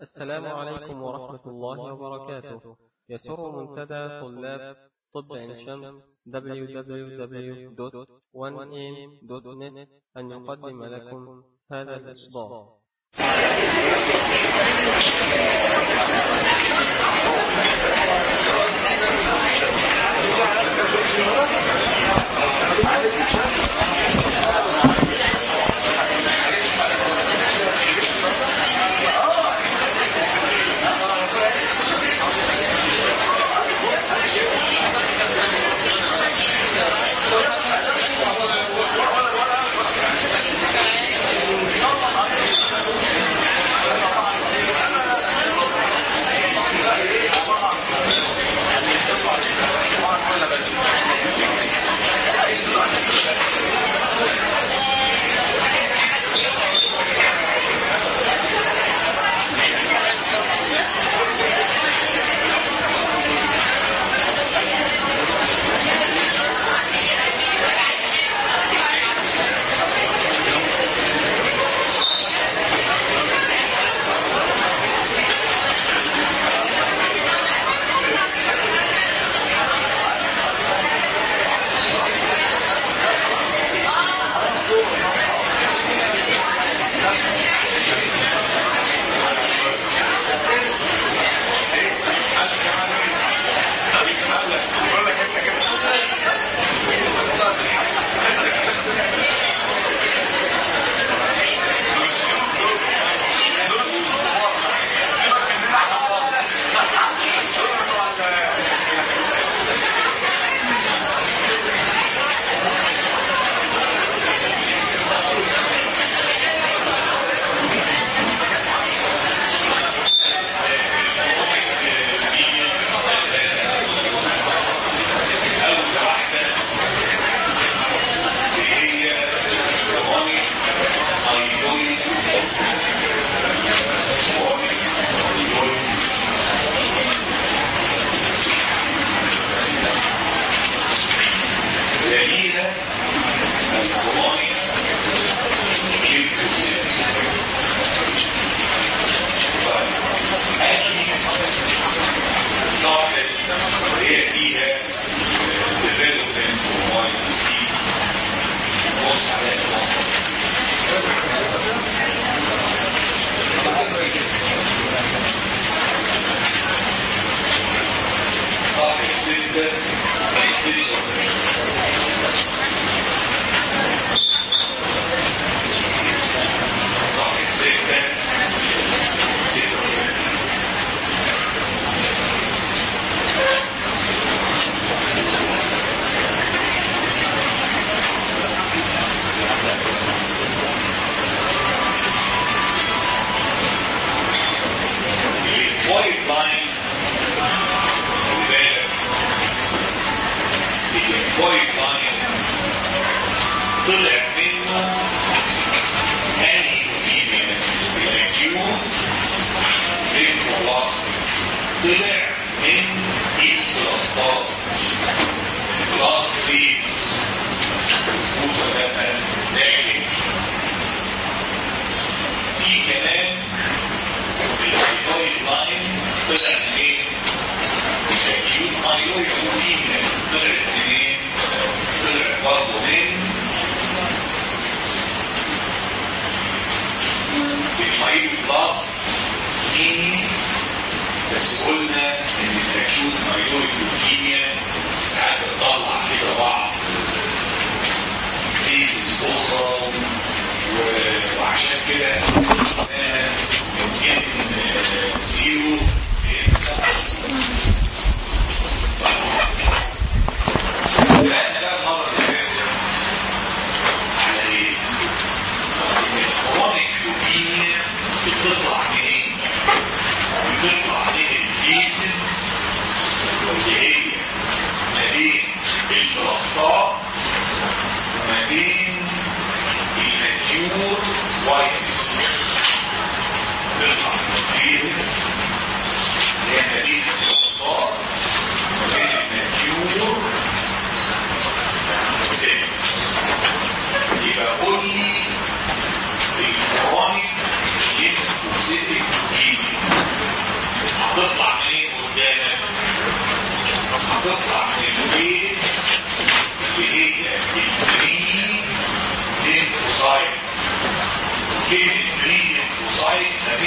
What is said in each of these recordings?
السلام عليكم ورحمة الله وبركاته يسر منتدى طلاب طب عين شمس www.1am.net أن يقدم لكم هذا الإصدار يبقى قول لي الكرونيك ليمفوسيتك ليميا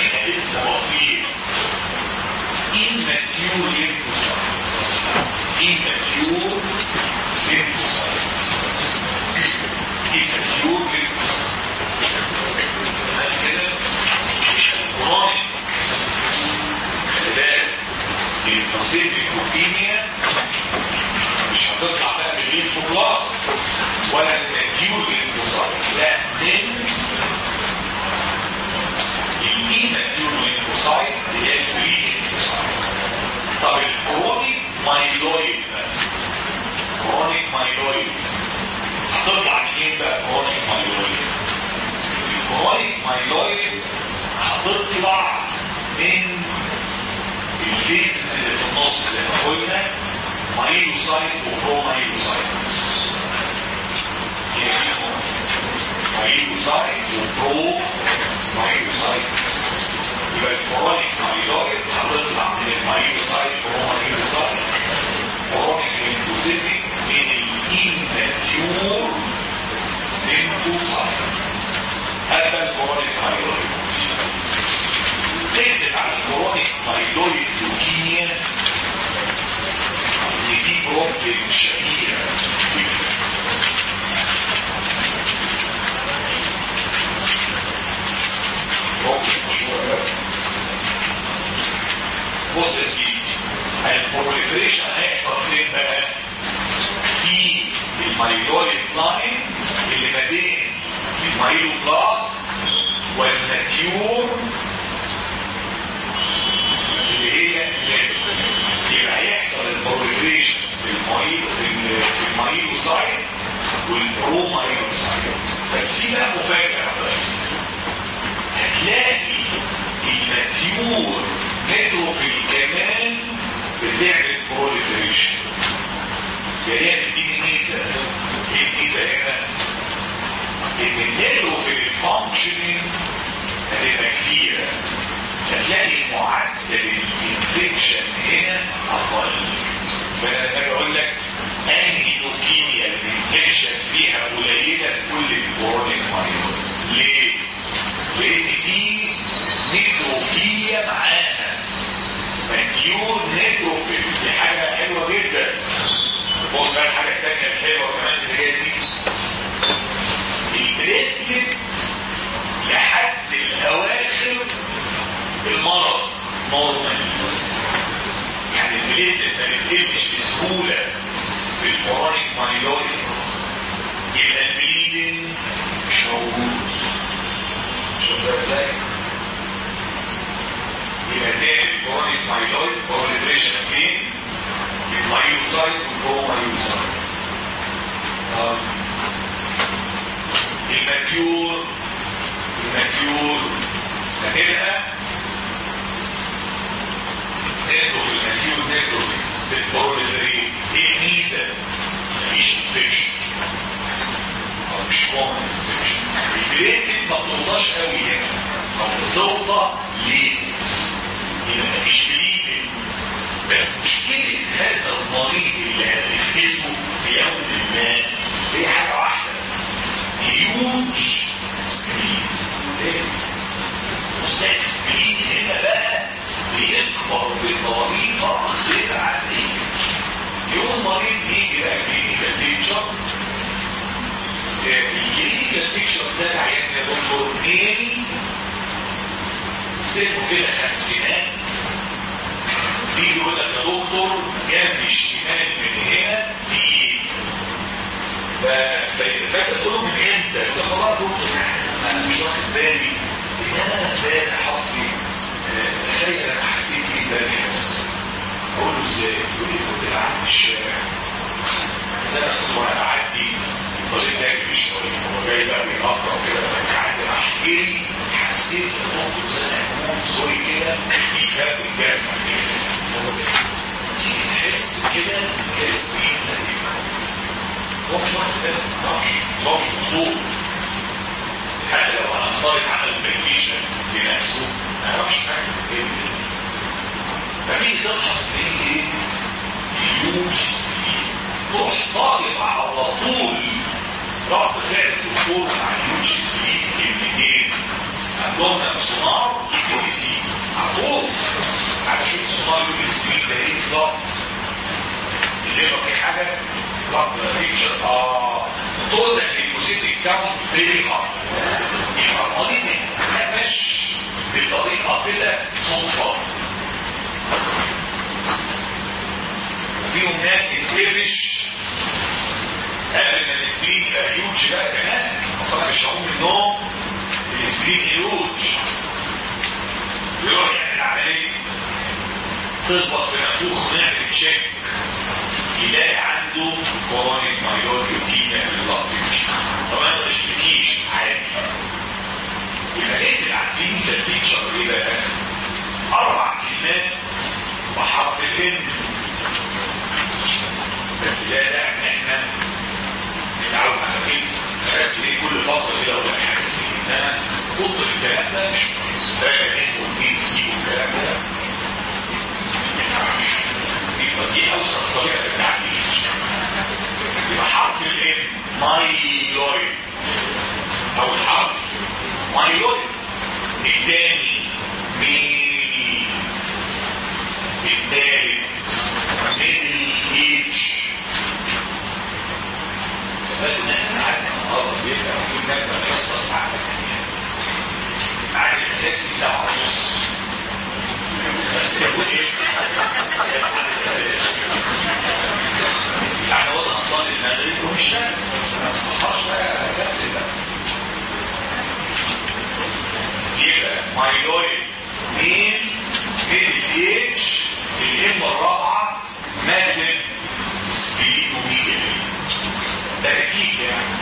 بنسميها اسم بسيط immature lymphocyte immature lymphocyte immature lymphocyte هل كده مش الكرونيك خلي بالك الليمفوسيتك لوكيميا مش هتطلع بقى بالليمفوبلاست ولا الأكيوت ليمفوسايت لا من الإيماتيور ليمفوسايت اللي هي البري ليمفوسايت طب الكرونيك مايلويد بقى كرونيك مايلويد هتطلع منين بقى كرونيك مايلويد الكرونيك مايلويد هتطلع من الفيزز اللي في النص زي ما قلنا مايلوسايت وبرومايلوسايت مايلوسايت وبرو مايلوسايت يبقى الكرونيك مايلويد هتطلع من المايلوسايت وبرومايلوسايت كرونيك ليمفوسيتك من الانتيور ليمفوسايت هذا الكرونيك مايلويد تكتب على الكرونيك مايلويد لوكيميا ان دي بروبلم شهيره بروبلم مشهوره بص يا سيدي البروليفريشن هيحصل فين بقى؟ في المايلويد لاين اللي ما بين المايلوبلاست والماتيور اللي هي يبقى هيحصل البروليفريشن في المايل في المايلوسايت والبرومايلوسايت بس في بقى مفاجأة بس هتلاقي الماتيور نيتروفيل كمان بتعمل بروليفريشن يعني هي بتديني ميزة ايه الميزة هنا؟ ان النيتروفيل الفانكشنينج هتبقى كتيرة هتلاقي معدل الانفكشن هنا اقل فانا لما اقول لك انهي لوكيميا الانفكشن فيها قليله كل الكورونيك مايلويد ليه؟ لان في نيتروفيا معانا مديون نيتروفيل دي حاجه حلوه جدا بص بقى الحاجه الثانيه الحلوه كمان اللي هي دي البليتلت لحد الاواخر المرض نورمال يعني البليتلت ما بتقلش بسهوله في الكورونيك مايلويد يبقى البليدنج مش موجود شوف ده ازاي يبقى تاني الكورونيك مايلويد بروليفريشن فين؟ المايلوسايت والبرومايلوسايت الماتيور الماتيور هتبقى نيتروفيل الماتيور نيتروفيل بالبروليفرين ايه الميزه؟ مفيش انفكشن او مش كومن انفكشن البليتد ما بتوضاش قوي هنا او بتوضى ليه؟ يبقى مفيش بليدنج بس مشكلة هذا المريض اللي هتفكسه في يوم ما هي حاجة واحدة هيوج سبرين مستقبل سبرين هنا بقى بيكبر بطريقة غير عادية يوم مريض بيجي بقى كلينيكال بيكشر الكلينيكال بيكشر ده العيان يا دكتور اثنين سنه كده خمسينات بيجي يقول لك يا دكتور جنب الشمال من هنا في فاكر تقول له من امتى؟ يقول لك والله يا دكتور انا مش واخد بالي ان انا امبارح اصلي تخيل انا حسيت فيه امبارح بس اقول له ازاي؟ يقول لي كنت بعدي في الشارع زي ما كنت وانا بعدي الطريق ده يجري شويه هو جاي بقى بيقطع كده فبعدي راح جري حسيت ان ممكن زي ما يكون سوري كده في فرق الجزمه كده تيجي تحس كده تحس بايدك هو مش واخد باله ما اعرفش هو مش مخطوط حتى لو انا افترض عمل بريفيشن لنفسه ما يعرفش حاجه ايه فتيجي تفحص تلاقيه ايه؟ هيوج سبيد تروح طالب على طول رد فعل الدكتور مع هيوج سبيد كلمتين عندهم سونار سي بي سي كاونت فيري هارد يبقى المريض ما مش بطريقه كده صدفه فيهم ناس تتقفش قبل ما السبرين يبقى هيوج بقى كمان اصلا مش هقوم من النوم السبرين هيوج يروح يعمل عمليه تخبط في نافوخ ونعمل تشيك يلاقي عنده كورونيك مايلود لوكيميا في اللقط طبعا ما تشتكيش عادي يبقى ايه عارفين الفيتشر ايه بقى؟ اربع كلمات وحرف الان بس لا لا احنا نتعود على كده بس ايه كل فتره كده ولا حاجه انما كتر الكلام ده مش كويس ده ان واتنين سي والكلام ده يبقى دي اوسط طريقه في التعليم يبقى حرف الام مايلويد اول حرف مايلويد الثاني ميلي الثالث ميدل ايتش بالنا احنا قعدنا النهارده بيبقى المفروض نبدا الحصه الساعه 8 العدد الاساسي ساعه ونص يعني هو الاطفال المغرب ومش فاهم يبقى مايلويد مين مين الاتش الام الرابعه ماسك سبيلوميجالي ده اكيد يعني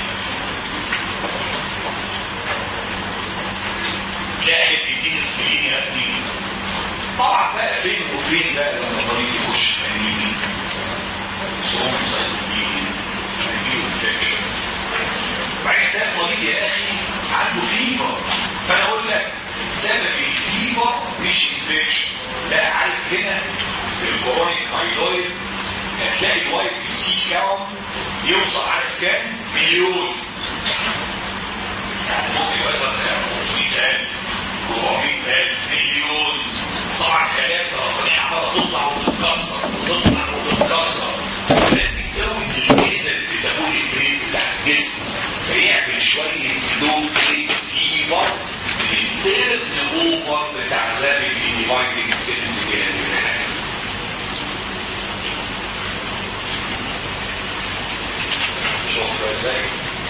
تلاقي بيديني سبيلين يا ابني طبعا بقى فين وفين بقى لما المريض يخش انيمي سوم سايكوبيني انيمي انفكشن بعدين ده المريض يا اخي عنده فيفر فانا اقول لك سبب الفيفر مش انفكشن لا عارف هنا في الكورونيك مايلويد هتلاقي الوايت بي سي كاونت يوصل عارف كام؟ مليون يعني ممكن مثلا 500000 400000 مليون طبعا خلايا سرطانيه عماله تطلع وتتكسر وتطلع وتتكسر ده بيزود الجيزه الكتابوليك ريت بتاع الجسم فيعمل شويه لو ريت فيبر التيرن اوفر بتاع الرابط ديفايدنج سيلز كده شوف ازاي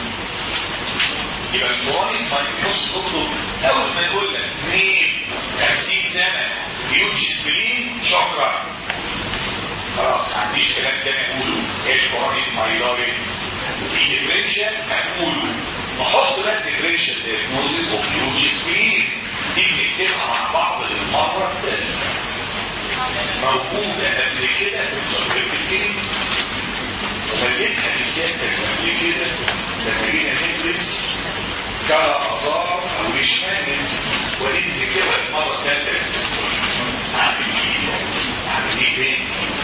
يبقى الكورونيك مايكروس تطلب اول ما يقول لك مين 50 سنه هيوج سبلين شكرا خلاص ما عنديش كلام تاني اقوله الكورونيك مايلويد وفي ديفرنشال هنقوله نحط بقى الديفرنشال دياجنوزيس اوف هيوج سبلين دي بنكتبها مع بعض للمره الثالثه موجوده قبل كده في الكلمتين ومليتها بالسيادة قبل كده لما جينا ندرس كلا أزار أو لشمال ولد كده المرة الثالثة عامل إيه؟ عامل إيه تاني؟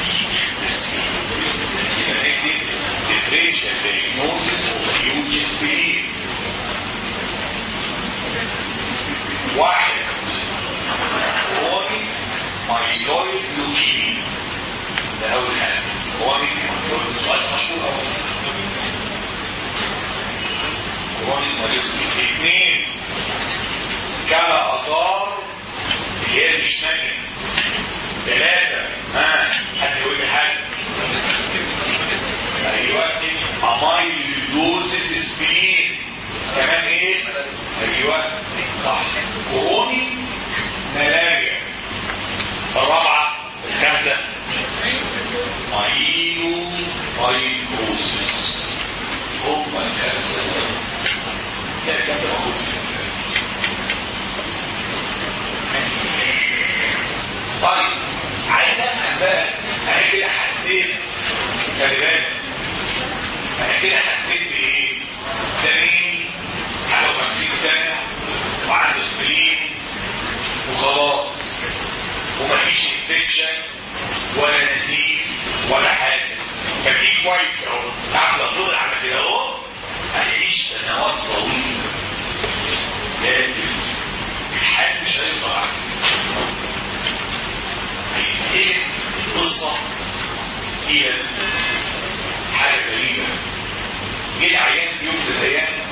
يبقى نكتب differential diagnosis of huge speed واحد كرونيك مايلويد لوكيميا ده أول حاجة كرونيك مايلويد سؤال مشهور أوي كرونيك مايلويد اثنين كلا أثار اللي هي الإشمالية ثلاثة ها حد يقول لي حاجة أيوة أمايلوزيس سبلين كمان إيه؟ أيوة صح كروني ملاريا الرابعة الخامسة مايلو فايبروسيس هم الخمسة ده كان ده موجود طيب عايز افهم بقى انا كده حسيت خلي بالك انا كده حسيت بايه؟ ده مين؟ عنده 50 سنه وعنده سبلين وخلاص ومفيش انفكشن ولا نزيف ولا حاجه ففي كويس اهو عامله فضل على كده اهو هيعيش سنوات طويله لكن الحال مش هيقدر عنه هينتهي القصه هي حاجه غريبه جه العيان في يوم من الايام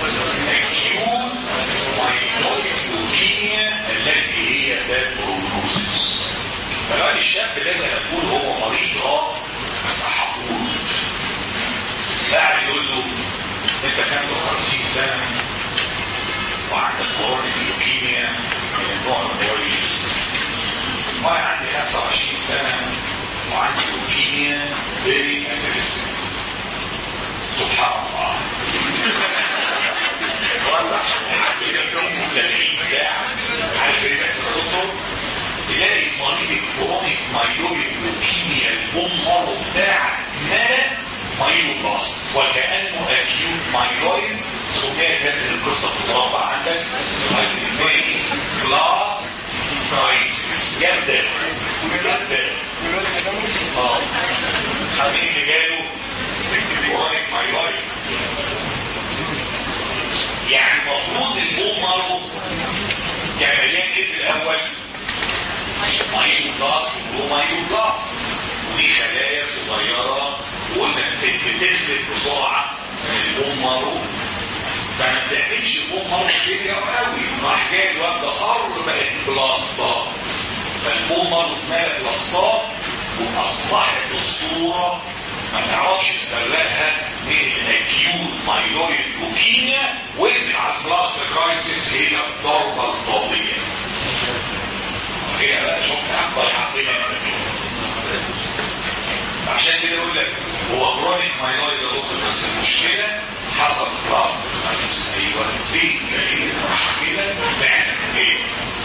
اكيوت مايلويد لوكيميا التي هي باد بروجنوسيس فالراجل الشاب لازم يكون هو مريض اه بس حقود قاعد يقول له انت 55 سنه وعندك كورونيك لوكيميا من النوع الكويس وانا عندي 25 سنه وعندي لوكيميا فيري اجريسيف سبحان الله والله عندي 70 ساعه عارف ايه بس الدكتور تلاقي مريض الكرونيك مايلويد لوكيميا الجمهر بتاع ما مايلوبلاست وكانه اكيوت مايلويد سميت هذه القصه تتربع عندك بلاس كرايسيس جدا جدا اه مين اللي جاله كرونيك مايلويد يعني المفروض الجمهر كان مليان ايه في الاول مايو بلاس ومايو بلاس ودي خلايا صغيرة وقلنا بتفلت بسرعة من البومارو فما بتعملش بومارو كتير قوي راح جاي الواد أرض بقت بلاستات فالبومارو اتملت بلاستات وأصبحت الصورة ما تعرفش تفرقها بين الاكيوت مايلويد لوكيميا واللي على البلاست كرايسيس هي الضربة الطبيعية هي بقى شفت ضيعت لنا عشان كده يقول لك هو كرونيك مايلويد دكتور بس المشكله حصل بلاست كرايسيس ايوه دي هي المشكله فعلا ايه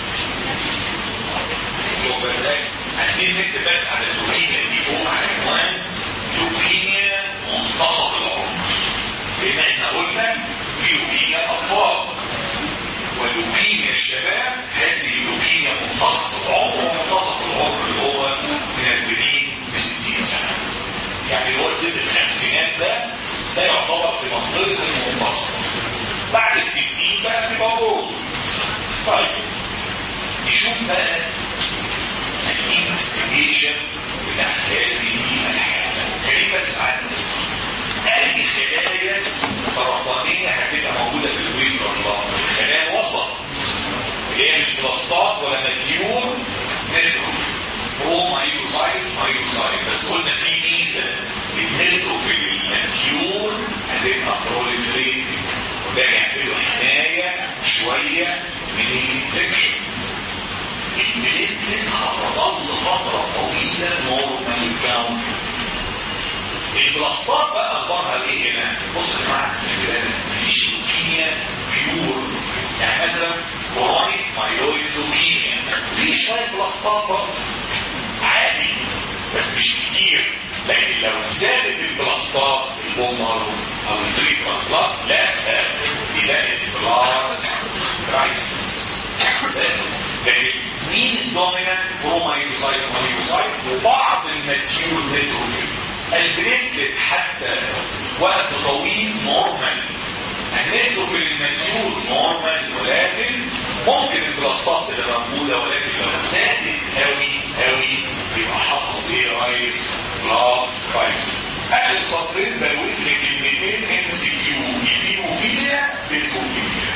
شوف ازاي عايزين نكتب بس على اللوكيميا دي فوق على العنوان لوكيميا منتصف العمر زي ما احنا قلنا في لوكيميا اطفال ولوكيميا الشباب هذه اللوكيميا منتصف العمر ومنتصف العمر اللي هو من 40 ل 60 سنه يعني اللي هو سن الخمسينات ده ده يعتبر في منطقه المنتصف بعد ال 60 بقى بيبقى موجود طيب نشوف بقى الانفستيجيشن بتاع هذه الحاله خليني بس عن اي خلايا سرطانيه هتبقى موجوده في البيت الله الخلايا الوسط اللي هي مش بلاستات ولا مديون نيتروف هو مايوسايت مايوسايت بس قلنا في ميزه النيتروف المديون هتبقى بروليفريتنج وده يعمل له حمايه شويه من الانفكشن البليتلت هتظل فتره طويله نورمال كاونت البلاستات بقى اخبارها ايه هنا بص يا جماعه مفيش لوكيميا بيور يعني مثلا كورونيك مايلويد لوكيميا في شويه بلاستات برضه عادي بس مش كتير لكن لو زادت البلاستات في البومر او التريتمنت لا لا يلاقي البلاس كرايسيس لكن مين الدومينانت هو مايوسايت مايوسايت وبعض الماتيول نيتروفيل البليتلت حتى وقت طويل نورمال النيتروفيل الماتيول نورمال ولكن ممكن البلاستات تبقى موجوده ولكن لو زادت قوي قوي يبقى حصل ايه يا ريس بلاست كرايسيس اخر سطرين بلوز لي كلمتين ان سي كيو ايزينوفيليا بيزوفيليا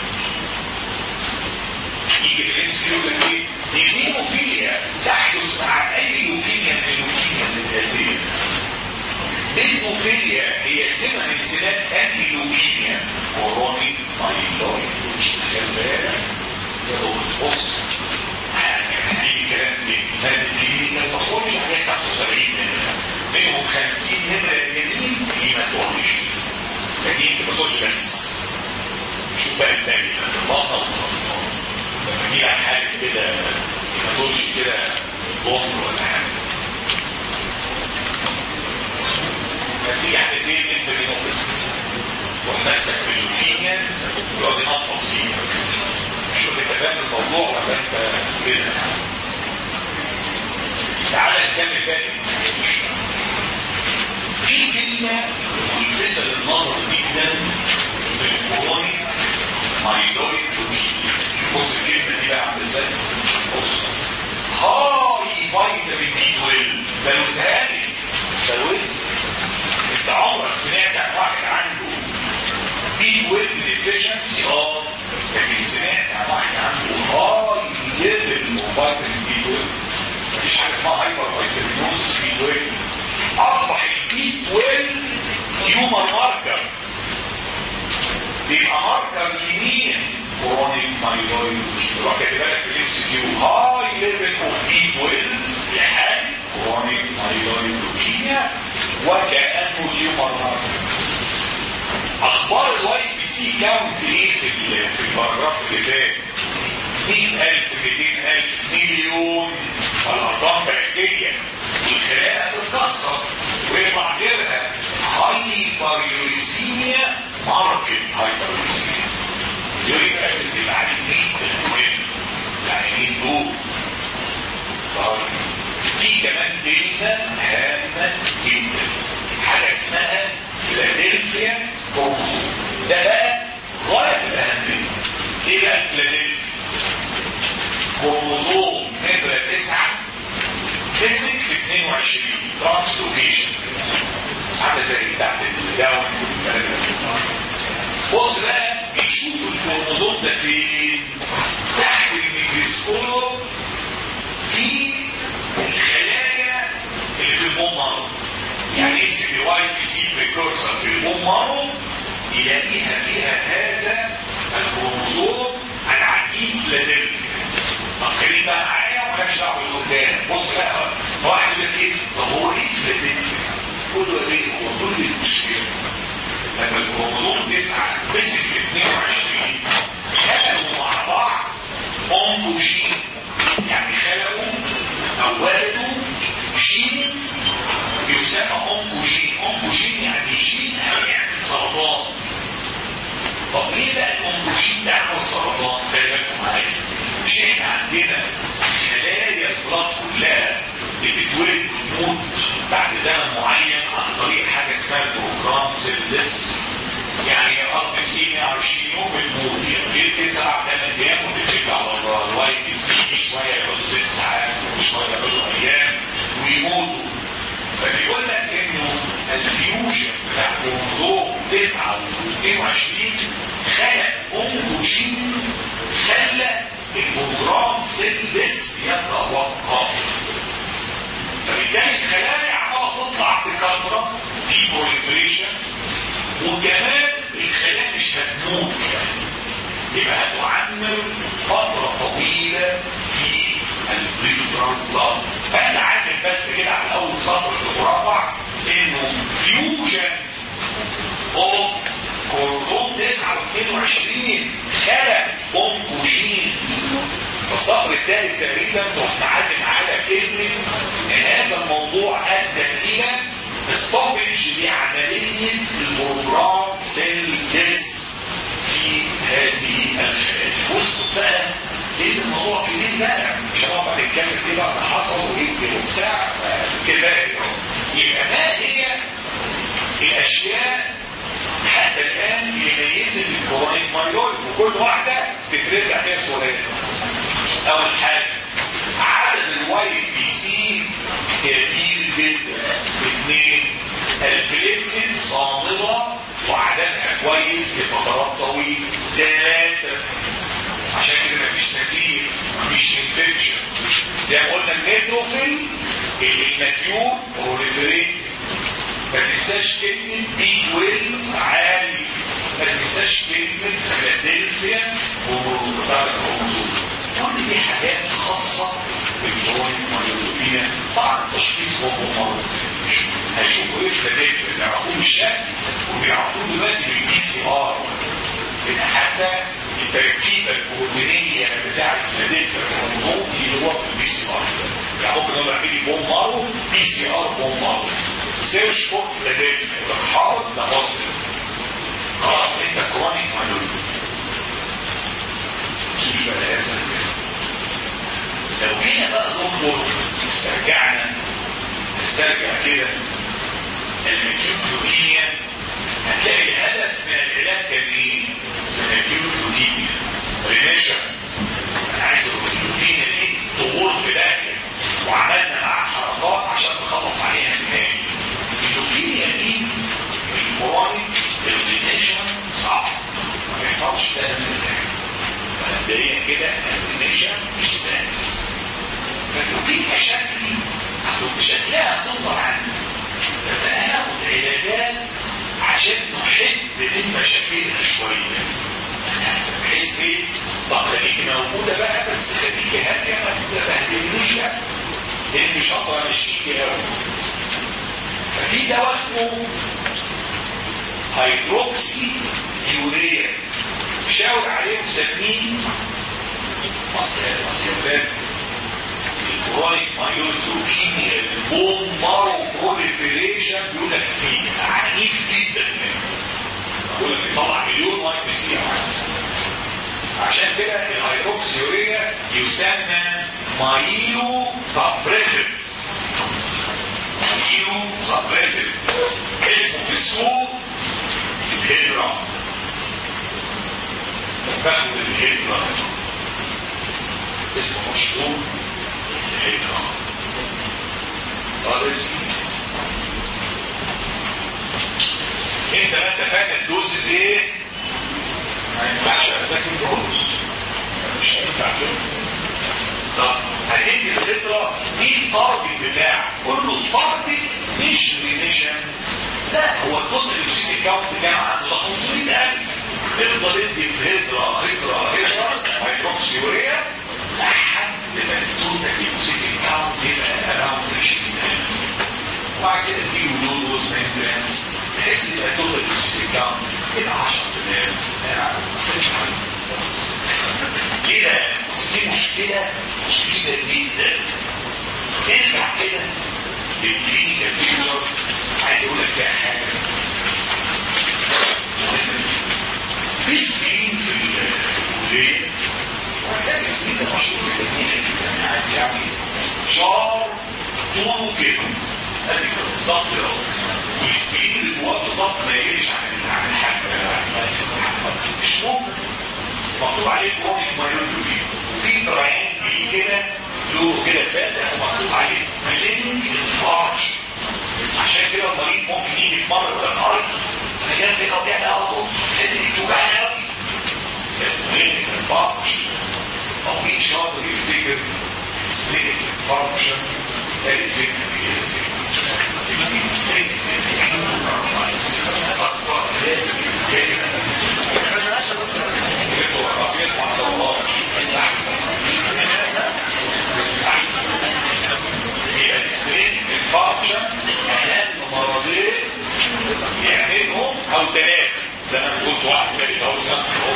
يجي في الام سي كيو يقول لك ايه ايزينوفيليا تحدث مع اي لوكيميا من اللوكيميا الذاتيه بيزوفيليا هي سمة من سمات انتي لوكيميا كورونيك مايلويد لوكيميا بص هيجي كلام هذه الكلينيكا التصوري حاجات 75 منها منهم 50 نمرة يمين هيماتولوجي لكن ما تصورش بس شوف بقى التاني البطل لما نيجي على حاجة كده ما تقولش كده بوم ولا حاجة فتيجي على الاثنين انت منهم بس تروح ماسكك في اللوكيمياز يقعد ينفض فيها شوف انت فاهم الموضوع ولا انت كده تعالى نكمل بقى في كلمة ملفتة للنظر جدا في الكوروني مايلويد لوكيميا بص الكلمة دي بقى عامله ازاي بص هاي فيتامين بي 12 ده لوزهالي ده لوز انت عمرك سمعت عن واحد عنده بي نفسي اه لكن سمعت عن واحد عنده هاي ليفل فيتامين بي 12 مفيش حاجه اسمها هايبر فيتامينوز بي 12 اصبح البي 12 هيومن ماركر بيبقى ماركر لمين؟ كرونيك مايلويد يبقى كاتب بالك في الام سي كيو هاي ليفل اوف بي 12 لحال كرونيك مايلويد لوكيميا وكانه هيومن ماركر اخبار الواي بي سي كاونت ايه في في الباراجراف اللي فات 100000 200000 مليون الارقام فلكيه والخلايا بتتكسر ويطلع غيرها هايبريوريسيميا ماركت هايبريوريسيميا يوريك اسيد اللي عليه المهم يعني مين دول في كمان كلمه هامه جدا حاجه اسمها فيلادلفيا كروموسوم ده بقى غايه في الاهميه ايه بقى فيلادلفيا كروموسوم نمره 9 مسك في 22 ترانسلوكيشن عامله زي بتاعت الداون بص بقى بيشوف الكروموسوم ده فين تحت الميكروسكوب في الخلايا اللي في البون مارو يعني يمسك الواي بي سي بريكورسر في البون مارو يلاقيها فيها هذا الكروموسوم العجيب فيلادلفيا طب خليك بقى معايا ومالكش دعوه بالقدام بص بقى واحد يقول لك ايه طب هو ايه فيلادلفيا؟ قول له ايه هو كل المشكله لما الكروموسوم 9 مسك في 22 خلقوا مع بعض اونكوجين يعني خلقوا او ولدوا جين يسمى اونكوجين اونكوجين يعني جين هيعمل سرطان طب ليه بقى الاونكوجين ده عمل سرطان خلي بالكم معايا مش احنا عندنا خلايا البلاد كلها بتتولد وتموت بعد زمن معين عن طريق حاجه اسمها بروجرام سيلس يعني ار بي سي 120 يوم بتموت يعني ليه سبع ثمان ايام وتتشيك على الله الواي بي سي شويه يقعدوا ست ساعات وشويه يقعدوا ايام ويموتوا فبيقول لك انه الفيوجن بتاع كروموزوم 9 و22 خلق اونكوجين خلى البروجرام سيلس يتوقف فبالتالي الخلايا عماله تطلع بكثره في بروليفريشن وكمان الخلايا مش هتموت يبقى هتعمر فتره طويله في البريفرال بلاد فاحنا عامل بس كده على اول سطر في المربع انه فيوجن اوف كروموسوم 9 و22 خلق اونكوجين السطر الثالث تقريبا تروح معلم على كلمه ان هذا الموضوع ادى الى ستوبج لعمليه البروجرام سيل ديس في هذه الخلايا وصلت بقى ليه الموضوع كبير بقى مش هنقعد نتكلم ايه بقى اللي حصل وايه وبتاع كفايه يبقى ما هي الاشياء حتى الان اللي ميزت الكورونيك مايلويد وكل واحده تترزع فيها سؤال اول حاجه عدد الواي بي سي كبير جدا اثنين البليتين صامده وعددها كويس لفترات طويله ثلاثه عشان كده مفيش نتيجه مفيش انفكشن زي ما قلنا النيتروفيل الماتيور بروليفريت ما تنساش كلمه بي 12 عالي ما تنساش كلمه فيلادلفيا وبتاع الكروموسوم كل دي حاجات خاصه بالكروموسوم مايلوبيا طبعا التشخيص هو مرض هيشوفوا ايه فيلادلفيا بيعرفوه بالشكل وبيعرفوه دلوقتي بالبي سي ار ان حتى التركيبه البروتينيه بتاعت فيلادلفيا الكروموسوم دي اللي هو البي سي ار يعني ممكن نقول اعملي بون مارو بي سي ار بون مارو سيرش فور فيلادلفيا ده حارب ده مصر خلاص انت كرونيك مالوي مش بقى لازم لو جينا بقى دكتور استرجعنا نسترجع كده الاكيوت لوكيميا هتلاقي الهدف من العلاج كان ايه؟ الاكيوت لوكيميا ريميشن انا عايز اللوكيميا دي تغور في داخل وعملنا معاها حركات عشان نخلص عليها نهائي اللوكيميا دي الكرونيك الريميشن صعب ما بيحصلش يشتغل مرتاح مبدئيا كده النشا مش سهل فلو جيت اشكلي شكلها هتفضل عندي بس انا هاخد علاجات عشان نحد من مشاكلها شويه بحيث ايه طب خليكي موجوده بقى بس خليكي هاديه ما تبهدلنيش بقى لان مش هقدر امشيكي قوي ففي دواء اسمه هيدروكسي يوريا شاور عليه مسميه اصل اصل يا ولاد الكرونيك مايوتروفيميا البون مارو بروليفريشن بيقول لك فيه عنيف جدا بيقول لك بيطلع مليون واي بي سي عشان كده الهيدروكسيوريا يسمى مايلو سبريسيف مايلو سبريسيف اسمه في السوق الهيدرا باخد الهيدرا اسمه مشهور الهيدرا طب اسمه انت بقى انت فاهم الدوز ايه ما ينفعش اذاكر الدوز مش هينفع كده طب هتدي الخبره دي التارجت بتاعك كله التارجت مش ريليشن لا هو التوتال يوسيت الكاونت كام عنده ده 500000 تفضل ادي الهجره هجره هجره هيدروكسيوريا لحد ما التوتال يوسيت الكاونت يبقى اراوند 20000 وبعد كده تجيب لودوز مينتنس بحيث يبقى التوتال يوسيت الكاونت يبقى 10000 بس كده دي مشكله شديده جدا ارجع كده للكلينيكال فيوتشر عايز اقول لك فيها حاجه في سكرين في الكليه وهتلاقي سكرين ده مشهور جدا يعني يعني شعر طوله كده ادي كده بالظبط كده والسكرين اللي جواه بالظبط ما يقلش عن عن الحجم مش ممكن مكتوب عليه كرونيك مايوتروفي وفي تراينجل كده له كده فاتح ومكتوب عليه سبليننج انفارج عشان كده المريض ممكن يجي في مره يقول الارض انا جاي كده وبيعمل اهو الحته دي بتوجعني قوي سبليننج انفارج او مين شاطر يفتكر سبليننج انفارج ده الفكره يعملهم او ثلاثة زي ما قلت واحد ثالث او سنة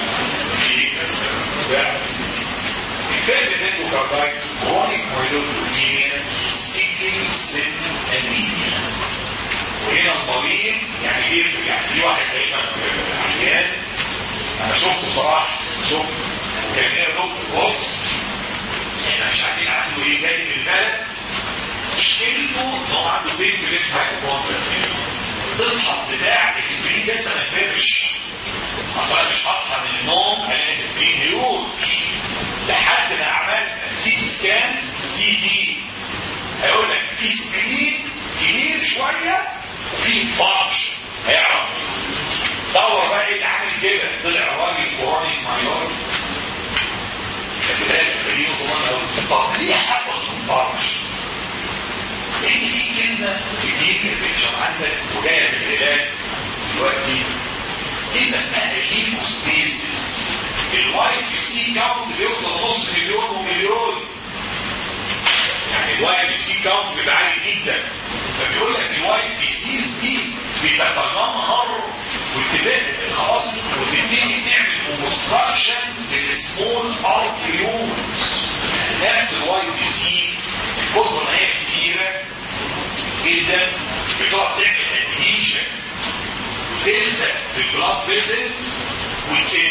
الفرق بين الكاردايتس كرونيك مايلوبلومينيا سيكلينج سيل انيميا وهنا المريض يعني ايه يعني في واحد دايما عيان انا شفته صراحه شفت وكان ايه دكتور بص احنا مش عارفين عنده ايه جاي من البلد مشكلته ان هو عنده بيت في بيت هايبوكوندريا التفحص بتاع الاكسبرين لسه ما كبرش اصلا مش هصحى من النوم الاقي الاكسبرين هيوج لحد ما عملت سي سكان سي دي هيقول لك في سكرين كبير شويه وفي فانكشن هيعرف دور بقى ايه اللي عامل كده طلع راجل كورونيك مايور كذلك فريق كمان طب ليه حصل فانكشن لان في كلمه في دي البيكشر عندك وجايه في العلاج دلوقتي كلمه اسمها الليموستيزيس الواي بي سي كاونت بيوصل نص مليون ومليون يعني الواي بي سي كاونت بيبقى عالي جدا فبيقول لك الواي بي سيز دي بتتجمهر وتبقى خلاص وتبتدي تعمل اوبستراكشن للسمول ارتريولز نفس الواي بي سي كتر ما هي كتيره جدا بتقعد تعمل ادهيشن تلزق في البلاد فيسلز وتسد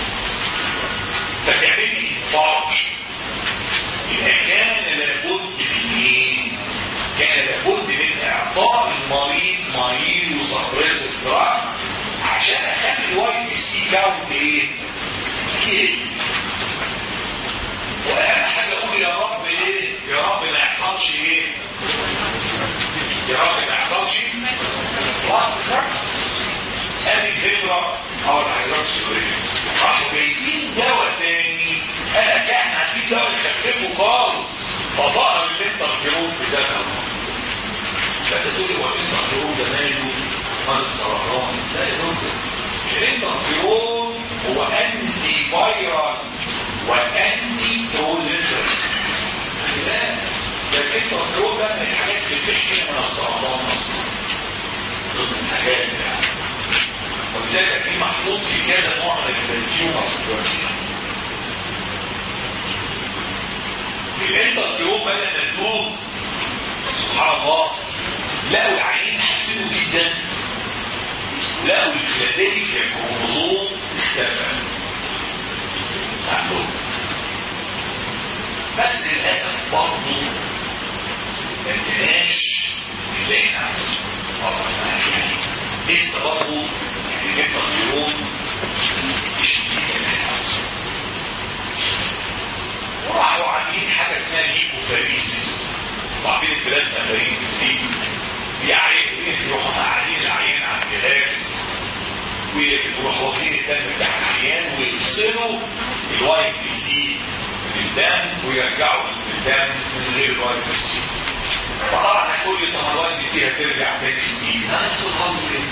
فتعمل لي انفارج يبقى كان لابد من ايه؟ كان لابد من اعطاء المريض مريض وسبريسيف دراج عشان اخلي الواي بي سي كاونت ايه؟ كده واهم حاجه اقول يا رب ايه؟ يا رب ما يحصلش ايه؟ يا رب ما يحصلش لاست كارس ادي الهجره او الهيدروكسي فظهر الانترفيرون في ذات الوقت فتقول هو الانترفيرون ده ماله مال السرطان لا يا دكتور الانترفيرون هو انتي فايرال وانتي بروليفريت لا ده الانترفيرون ده من الحاجات اللي بتحمي من السرطان اصلا ضمن الحاجات يعني ولذلك في محطوط في كذا نوع من التيومرز دلوقتي الانترفيرون بدأ ندوب سبحان الله لقوا العينين حسنوا جدا لقوا الفلادلفيا الكروموزوم اختفى عندهم بس للاسف برضه ما اديناش اللي احنا عايزينه يعني لسه برضه يعني جبنا في يوم مش اللي احنا عايزينه وراحوا عاملين حاجه اسمها ليكوفاريسيس وعارفين البلازما فاريسيس دي يعني يروحوا قاعدين العيان على الجهاز ويروحوا واخدين الدم بتاع العيان ويفصلوا الواي بي سي من الدم ويرجعوا الدم من غير الواي بي سي فطبعا هتقول لي طب الواي بي سي هترجع بي سي انا نفس الامر كده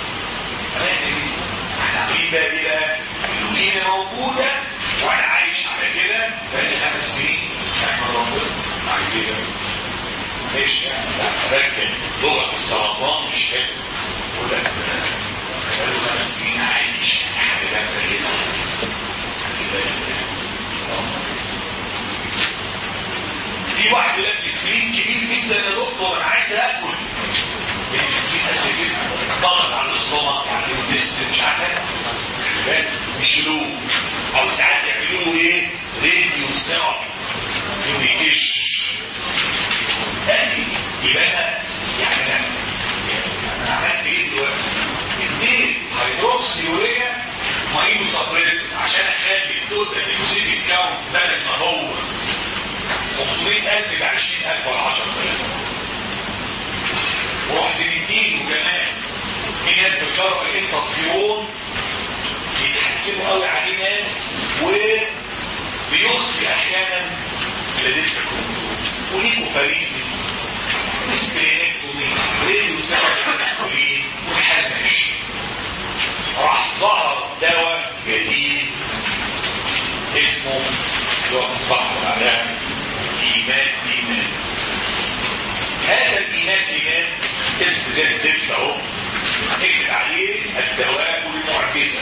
احنا عاملين بقى ايه بقى؟ اللوكيميا موجوده وانا عايش على كده بقالي خمس سنين احمد ربنا عايز ايه بقى؟ مش راكب لغه السرطان مش حلو يقول لك بقاله خمس سنين عايش حاجه جامده في واحد يقول لك سكرين كبير جدا يا دكتور انا عايز اكل السكرين قد كده ضغط على الاصطمات على الدست مش عارف يشيلوه او ساعات يعملوا له ايه؟ راديو ثيرابي انه يكش ادي يبقى انا يعني انا انا عملت ايه دلوقتي؟ اديت هيدروكسي يوريا ماينو سبريس عشان اخلي التوتال ليوسيتيك كاونت بدل ما هو 500000 ب 20000 ولا 10000 ورحت مديله كمان في ناس بتجرب الانترفيرون بيتحسنوا قوي عليه ناس وبيخفي احيانا لديك وليكو فاريسيس وسكرينكتومي راديو سبب الانسولين والحال ماشي راح ظهر دواء جديد اسمه اللي هو صح بعدها ايمان ايمان هذا الايمان ايمان اسم زي الزفت اهو اكتب عليه الدواء المعجزه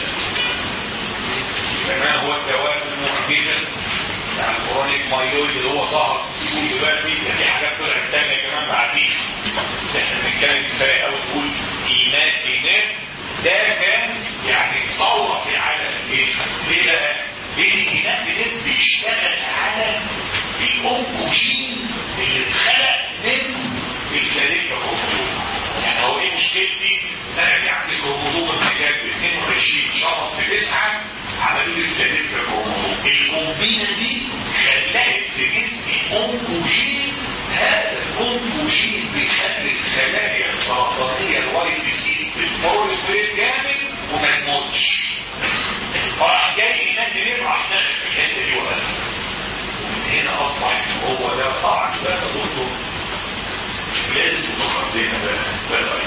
ما هو الدواء المعجزه بتاع الكرونيك مايلويد اللي هو ظهر في السوق دلوقتي في حاجات طلعت تانية كمان بعديه بس احنا بنتكلم كفايه قوي تقول ايمان ايمان ده كان يعني ثوره في عالم الجيش ليه بقى؟ ليه الايمان ده بيشتغل على الاونكوجين اللي اتخلق من الفلاديلفيا كروموزوم يعني هو ايه مشكلتي؟ ان انا في عندي كروموزوم المجال ب 22 شرط في 9 عملوا لي الفلاديلفيا كروموزوم الكومبينه دي خلقت في جسمي اونكوجين هذا الاونكوجين بيخلي الخلايا السرطانيه الواي بي سي بتبروليفريت جامد وما تموتش فراح جاي ايمان منين راح داخل في الحته دي وقف ومن هنا اصبح هو ده طبعا بقى دكتور لازم متقدمه بقى بقى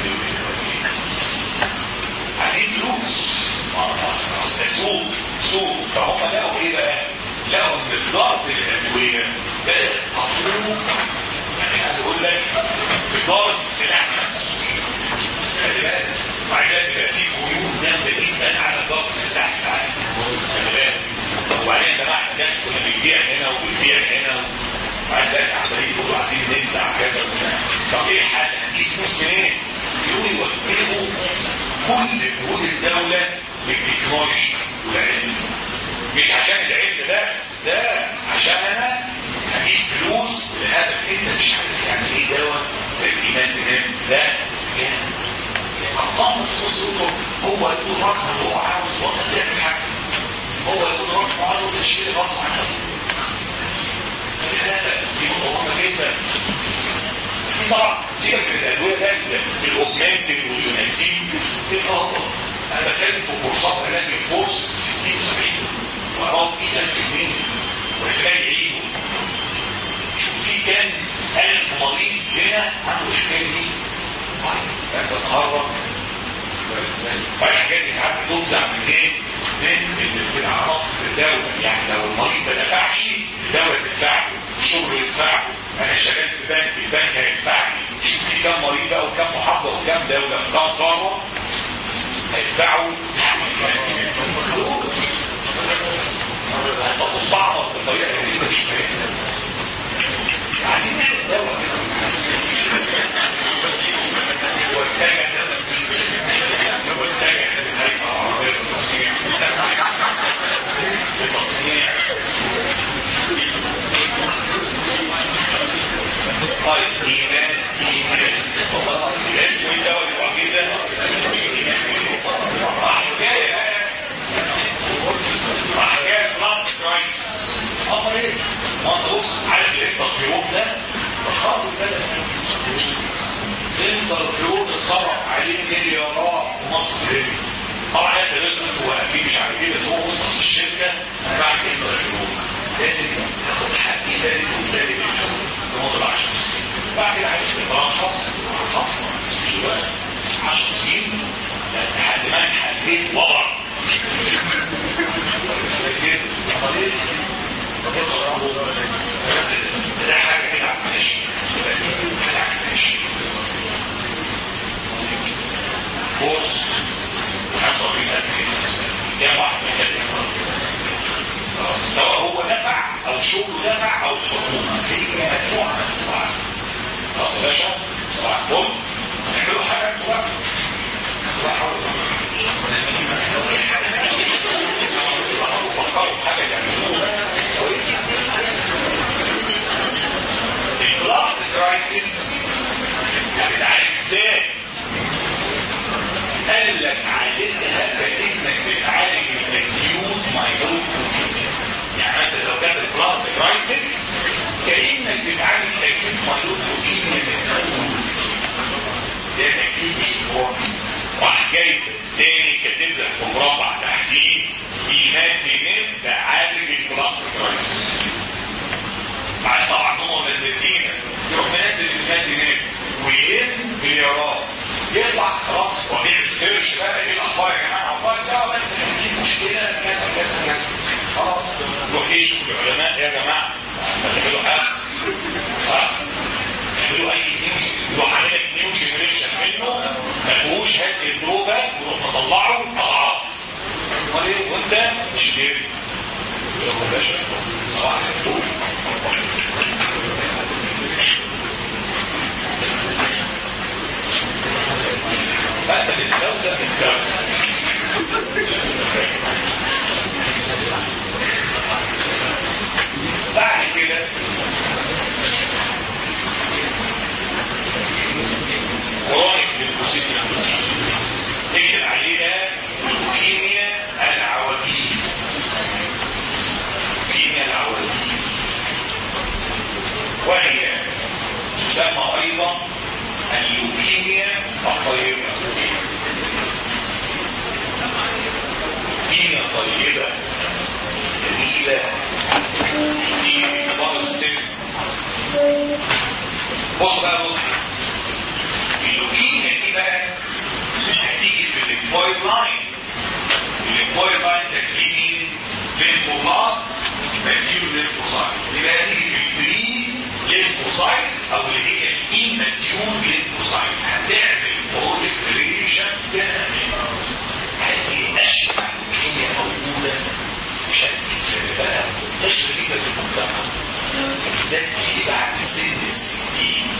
عايزين فلوس اصل سوق سوق فهم لقوا ايه بقى؟ لقوا ان اداره الادويه بدات تفرض يعني عايز اقول لك اداره السلاح نفسه خلي بالك وبعدين بيبقى في قيود جامده جدا على اداره السلاح في العالم خلي بالك وبعدين زمان احنا كنا بنبيع هنا وبنبيع هنا وعايز بالك عمالين يقولوا عايزين ننزع كذا طب ايه الحل؟ هنجيب فلوس منين؟ يقولوا يوجهوا كل جهود الدوله بالتكنولوجي والعلم مش عشان العلم بس ده عشان انا اجيب فلوس لهدف انت مش عارف يعني ايه دواء زي الايمان تنام ده يعني ارقام بس هو يقول رقم هو عاوز وقت تعمل حاجه هو يقول رقم عاوز تشتري غصب عنه يبقوا هم جدا في طبعا سيبك من الادويه ده الاوجمانتين واليوناسين انا بتكلم في كورسات علاج الفورس 60 و70 وأراض 100000 جنيه واحتاج يعيدوا شوف في عنده الحكايه دي طيب بتهرب رايح جاي ساعات بتوزع من ايه؟ من الاعراف الدوله يعني لو المريض ما دفعش الدوله تدفع له الشغل يدفع له انا شغال في بنك البنك هيدفع لي شوف في كام مريض بقى وكام محافظه وكام دوله في كام قاره هيدفعوا مستعمر بطريقه غريبه مش فاهم عايزين نعمل دواء واتجه واتجه للهيئه العربيه للتصنيع للتصنيع طيب ايمان ايمان اسمه الدواء المعجزه راح جاي راح جاي بلاستيك رايس امر ايه؟ ما انت بص عارف الانترفيون ده تخرج البلد الانترفيون اتصرف عليه مليارات في مصر هنا طبعا انت بس هو اكيد مش عارف ايه بس هو وسط الشركه انا بعمل انترفيون لازم تاخد حقي تالت وتالت لمده 10 سنين بعد كده عايز تترخص خاص مش دلوقتي 10 سنين لحد ما نحدد وضع بس ده حاجه كده ماشي حاجه ماشي كورس 45000 جنيه كام واحد محتاج سواء هو دفع او شغله دفع او الحكومه هي مدفوعه مدفوعه خلاص يا باشا صباح الفل اعملوا حاجه انتوا بقى فكروا في حاجه يعملوها كويسه البلاست كرايسيس يعني عارف ازاي قال لك عالجها كانك بتعالج الاكيوت مايلود يعني مثلا لو كانت البلاست كرايسيس كانك بتعالج الاكيوت مايلود لوكيميا من الاول ده الاكيوت مش الكروني راح جايب تاني كاتب لك في مربع تحتيه ايمان بنت تعالج البلاست كرايسيس بعد طبعا هم مدرسين يروح منزل ايمان بنت ويلم مليارات يطلع خلاص وبيعمل سيرش بقى ايه الاخبار يا جماعه اخبار ده بس في مشكله كذا كذا كذا خلاص روح يشوف العلماء يا جماعه تعملوا حاجه صح يعملوا اي نيوز يروح عامل لك نيو جنريشن منه ما فيهوش هذه الدروبات ويروح مطلعه اضعاف امال ايه وانت تشتري يا باشا صباح الفل فانت بتتجوز بتتجوز بعد كده كرونيك للبوسيت تكتب عليها لوكيميا العواجيز لوكيميا العواجيز وهي تسمى ايضا اللوكيميا الطيبه لوكيميا طيبه جميله في كبار السن بص بقى بص اللوكيميا دي بقى هتيجي في الليمفويد لاين الليمفويد لاين كان فيه مين؟ ليمفوبلاست ماتيور ليمفوسايت يبقى هتيجي في البري ليمفوسايت او اللي هي الاماتيور ليمفوسايت هتعمل بروتكريشن جامد هذه اشبه اللوكيميا موجوده بشكل بقى منتشره جدا في المجتمع بالذات تيجي بعد سن الستين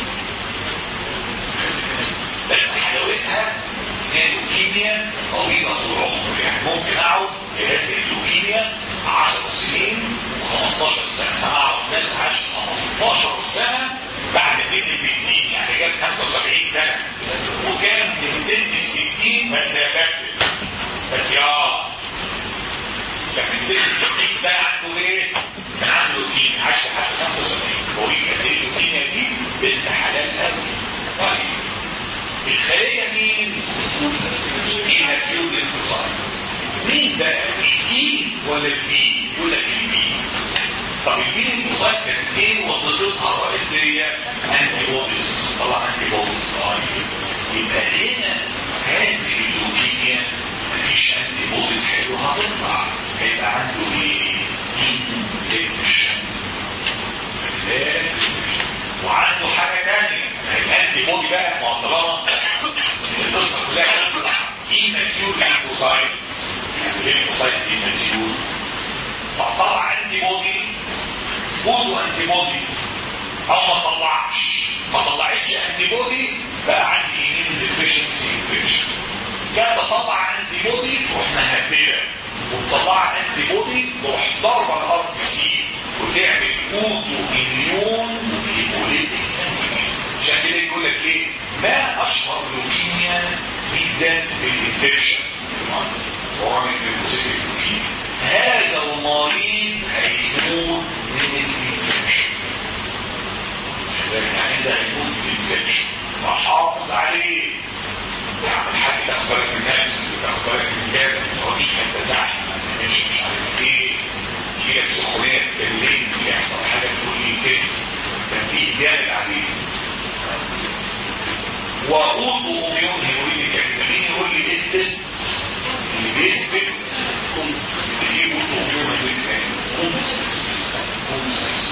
بس حلاوتها هي اللوكيميا طويله طول عمري يعني ممكن اقعد في هذه اللوكيميا 10 سنين و15 سنه انا اعرف ناس عاشت 15 سنه بعد سن 60 يعني جاب 75 سنه وكان من سن 60 بس يا كابتن بس يا كان من سن 60 سنه عنده ايه؟ كان عنده لوكيميا عاش لحد 75 هو يبقى اللوكيميا دي بنت حلال قوي طيب الخلية مين؟ فيها فيول الانفصال مين بقى؟ التي ولا البي؟ يقول لك البي طب البي ليمفوسايت كانت ايه وظيفتها الرئيسيه؟ انتي بوديز طلع انتي بوديز اه يبقى هنا هذه اللوكيميا مفيش انتي بوديز حلوه هتطلع هيبقى عنده ايه؟ انفكشن وعنده حاجه ثانيه الانتي بودي بقى ما طالما القصه كلها ايماتيور ليمفوسايت ليمفوسايت ايماتيور فطلع انتي بودي بودو انتي بودي او ما طلعش ما طلعتش انتي بودي بقى عندي ايمين ديفيشنسي انفكشن جت تطلع انتي بودي تروح مهبله وتطلع انتي بودي تروح ضربه الار بي سي وتعمل اوتو اميون هيموليتيك عشان كده يقول لك ايه ما اشهر لوكيميا جدا بالانفكشن كرونيك ليمفوسيتيك لوكيميا هذا المريض هيموت من الانفكشن يعني ده هيموت من الانفكشن فحافظ عليه يعمل حاجه تاخد من الناس تاخد من كذا ما تقعدش حته زحمه ما تعملش مش عارف ايه تجي لك سخونيه بالليل يحصل حاجه تقول لي كده تنبيه جامد عليه وأوضو أميون هيموليتيك مين يقول لي ايه التست اللي بيثبت في أوضو أميون هيموليتيك كومسنس كومسنس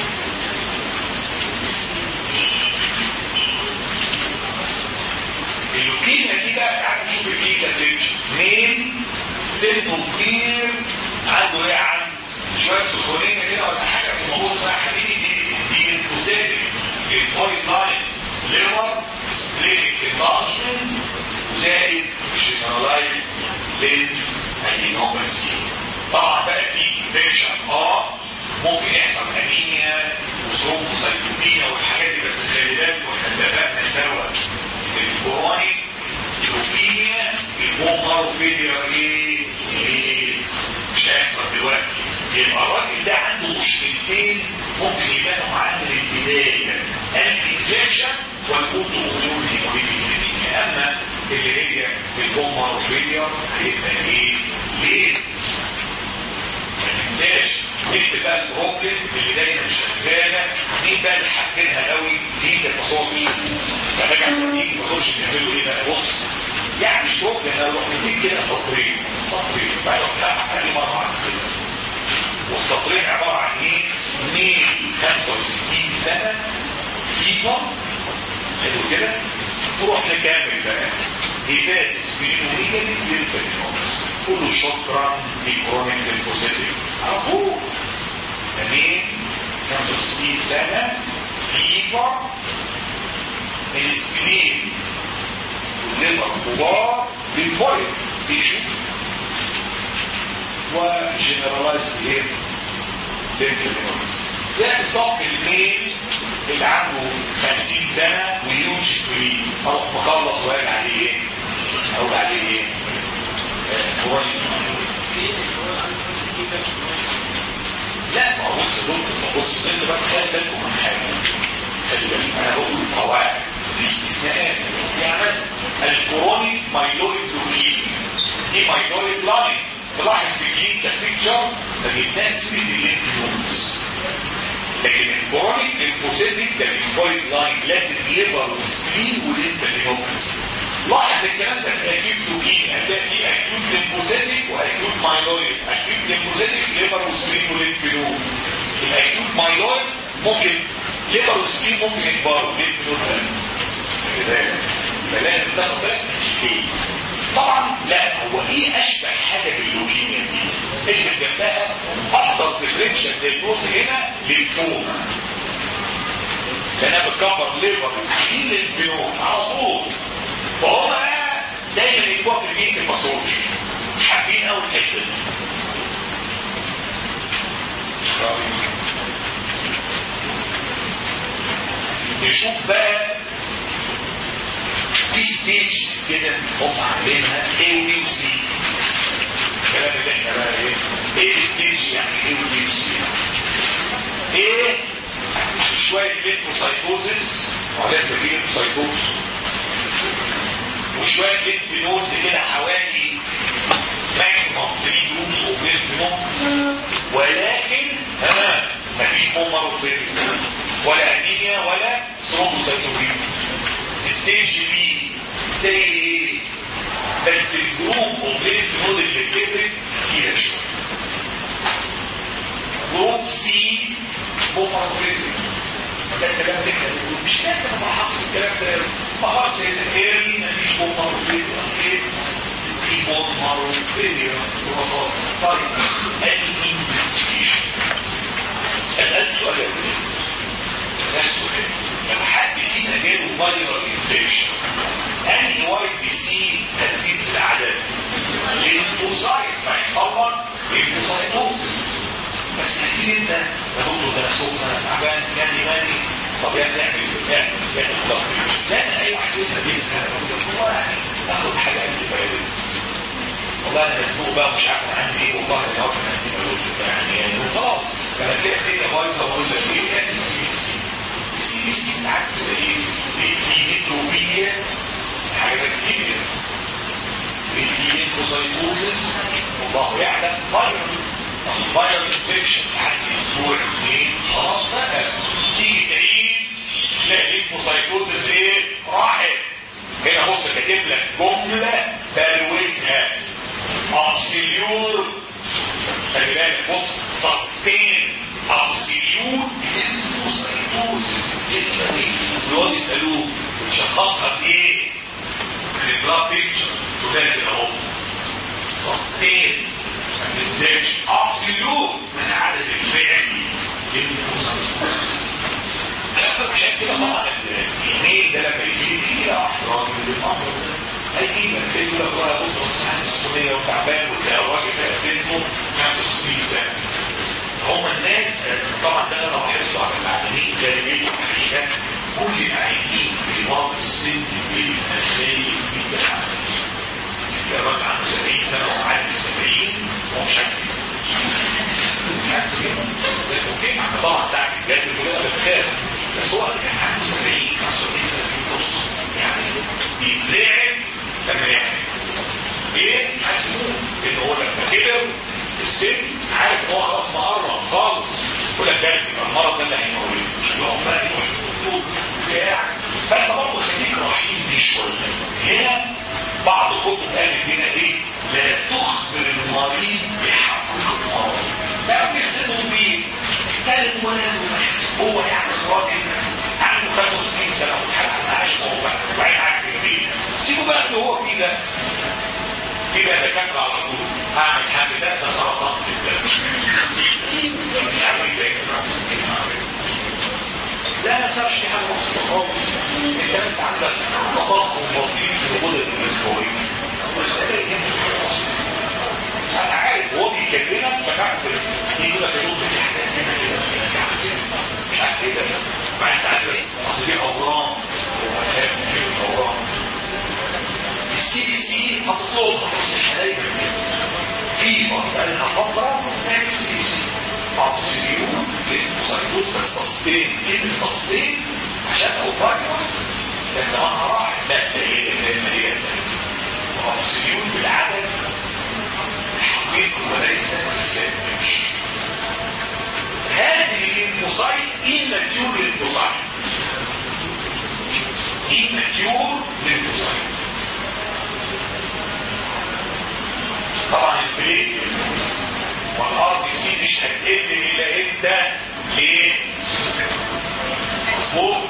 اللوكيميا دي بقى تعالى نشوف الكيكه بريتش مين سنه كبير عنده ايه يا عم شويه سخونيه كده ولا حاجه في بص بقى حبيبي دي دي انفوسيتك الفويد لاين ليفر سبلينك انلارجمنت زائد جنرالايز لينف ادينوباسي طبعا بقى في انفكشن اه ممكن يحصل انيميا وثرومبوسايتوبينيا والحاجات دي بس خلي بالك واحنا اتفقنا سوا الكرونيك لوكيميا البومر فيلير ايه؟ ايه؟ مش هيحصل دلوقتي يبقى الراجل ده عنده مشكلتين ممكن يبانوا عند البدايه الانفكشن والأوتو أميون هيموليتيك اما اللي هي البومر فيلير هيبقى ايه؟ ليه؟ ما تنساش نكتب بقى البروبلم اللي دايما شغاله مين بقى اللي حاكينها قوي دي التصور فراجع سنين بخش نعمله ايه بقى بص يعني مش بروبلم انا اروح نديك كده سطرين سطرين بقى بتاع حاجه مره على السنه والسطرين عباره عن ايه؟ مين 65 سنه فيهم حلو كده تروح نكمل بقى هيبات سبينوية للفينومس كله شكرا لكرونيك للبوزيتيف أبوه أمين 65 سنة فيبر السبلين والليفر كبار بالفويد بيشوف وجنرالايز ايه للفينومس زي بالظبط الميل اللي عنده 50 سنة ويوج سبرين اروح مخلص وقال عليه ايه؟ اقول عليه ايه؟ كويس لا ما هو بص يا دكتور بص انت بقى خلي بالكم من حاجه خلي بالك انا بقول قواعد دي استثناءات يعني مثلا الكرونيك مايلويد لوكيميا دي مايلويد لاين تلاحظ في الكلينيكال بيكتشر ما بيتناسب الليمف نودز لكن الكرونيك ليمفوسيتيك ده الليمفويد لاين لازم ليفر وسبلين وليمفادينوباسي لاحظ الكلام ده في اكيوت لوكيميا هتلاقي في اكيوت ليمفوسيتيك واكيوت مايلويد اكيوت ليمفوسيتيك ليفر وسبلين وليمف نود الاكيوت مايلويد ممكن ليفر وسبلين ممكن يكبروا ليمف نود فلازم تاخد بالك ايه طبعا لا هو ايه اشبه حاجه باللوكيميا دي اللي جنبها افضل ديفرنشال دياجنوز هنا للفوم لانها بتكبر ليفر سكين للفينوم على طول فهم بقى دايما يجيبوها في الجين الباثولوجي حابين قوي الحته دي نشوف بقى في ستيجز كده هم عاملينها A و B و C الكلام اللي احنا بقى ايه ايه ستيج يعني A و B و C ايه شوية ليمفوسايتوزس ولازم في ليمفوسايتوز وشوية ليمف نودز كده حوالي ماكسيموم 3 جروبس اوف ليمف نود ولكن ها مونوفيتيك ولا انيميا ولا ثرومبوسايتوبينيا ستيج بي زي ايه بس الجروب اوف لينف نود اللي كبرت كتير شويه جروب سي مونوفيتيك ده الكلام ده مش لازم ابقى حافظ الكلام ده ما خلاص ايرلي مفيش مونوفيتيك في مونوفيتيك ببساطه طيب الانفستيجيشن اسال سؤال يا ولد اسال سؤال لو حد فينا جاله فايرال انفكشن انهي واي بي سي هتزيد في العدد الليمفوسايت فيحصل لك ليمفوسايتوزس بس هتيجي انت يا دكتور ده انا سخنه تعبان جالي مالي طب يعني نعمل نعمل نعمل ضغط لان اي واحد فينا بيسخن والله يعني اخد حاجه انت بايوتيك والله انا مسبوق بقى مش عارف عندي ايه والله انا عارف عندي بايوتيك يعني خلاص لما تلاقي الدنيا بايظه بقول لك ايه اعمل سي بي سي السي بي سي ساعات كده ايه لقيت فيه هيدروفيليا حاجه كتير لقيت فيه انفوسايتوزس والله يعلم فايروس فايرال انفكشن عندي اسبوع اثنين خلاص بقى تيجي تعيد تلاقي الليمفوسايتوزس ايه راحت هنا بص كاتب لك جمله بلوزها ابسليور خلي بالك بص سستين ابسليور ليمفوسايتوزس بيقعدوا يسالوه بتشخصها بايه؟ البلاد بيكتشر تقول لك اهو سستين ما تنزلش ابسليوت من عدد الفعل عشان كده طبعا الايميل ده لما يجي لي كده احترام بالامر هيجي لك يقول لك والله بص بص عندي سخونيه وتعبان وتلاقي الراجل ده سنه 65 سنه هم الناس طبعا ده انا لاحظته على العيانين غالبيه الحقيقه كل العيانين كبار السن بالمخايف جدا الراجل عنده 70 سنه ومعدي ال 70 ومش عارف مش عارف زي اوكي مع طبعا ساعه الجد كلنا بنخاف بس هو كان عنده 70 75 سنه في النص يعني بيترعب لما يعمل ليه؟ مش عايز يموت لان هو لما كبر السن عارف ان هو خلاص مقرب خالص يقول لك بس المرض ده اللي هيموت يقوم بقى يروح بتاع فانت برضه خليك رحيم بيه شويه هنا بعض الكتب قالت هنا ايه لا تخبر المريض بحقيقه المرض لا بيسيبهم بيه ثالث ولاده هو يعني راجل عنده 65 سنه وحد معاش وهو وبعدين عارف بيه سيبه بقى اللي هو فيه ده كده دكاتره على طول هعمل حاجه ده ده سرطان في الدم مش عارف ايه لا ما تخافش دي حاجه بسيطه خالص انت بس عندك تضخم بسيط في الغدد الليمفاويه مش قادر يهمك انا عارف وهو بيكلمك بتعرف يجي لك يقول في حاجات هنا كده مش عارف ايه ده بعد ساعات اصل دي اورام وافهام في الاورام السي بي سي هتطلبها بص احنا دايما كده في بقى فتره نعمل سي بي سي ابسوليوت للفوسايتوز بس سستين ايه سستين عشان او فايروس كان زمانها راحت لا هي زي ما هي سنه ابسوليوت بالعدد الحقيقي وليس برسنتج هذه الليمفوسايت ايماتيور للفوسايت ايماتيور للفوسايت طبعا البليت والار بي سي مش هتقل الا انت ليه؟ مظبوط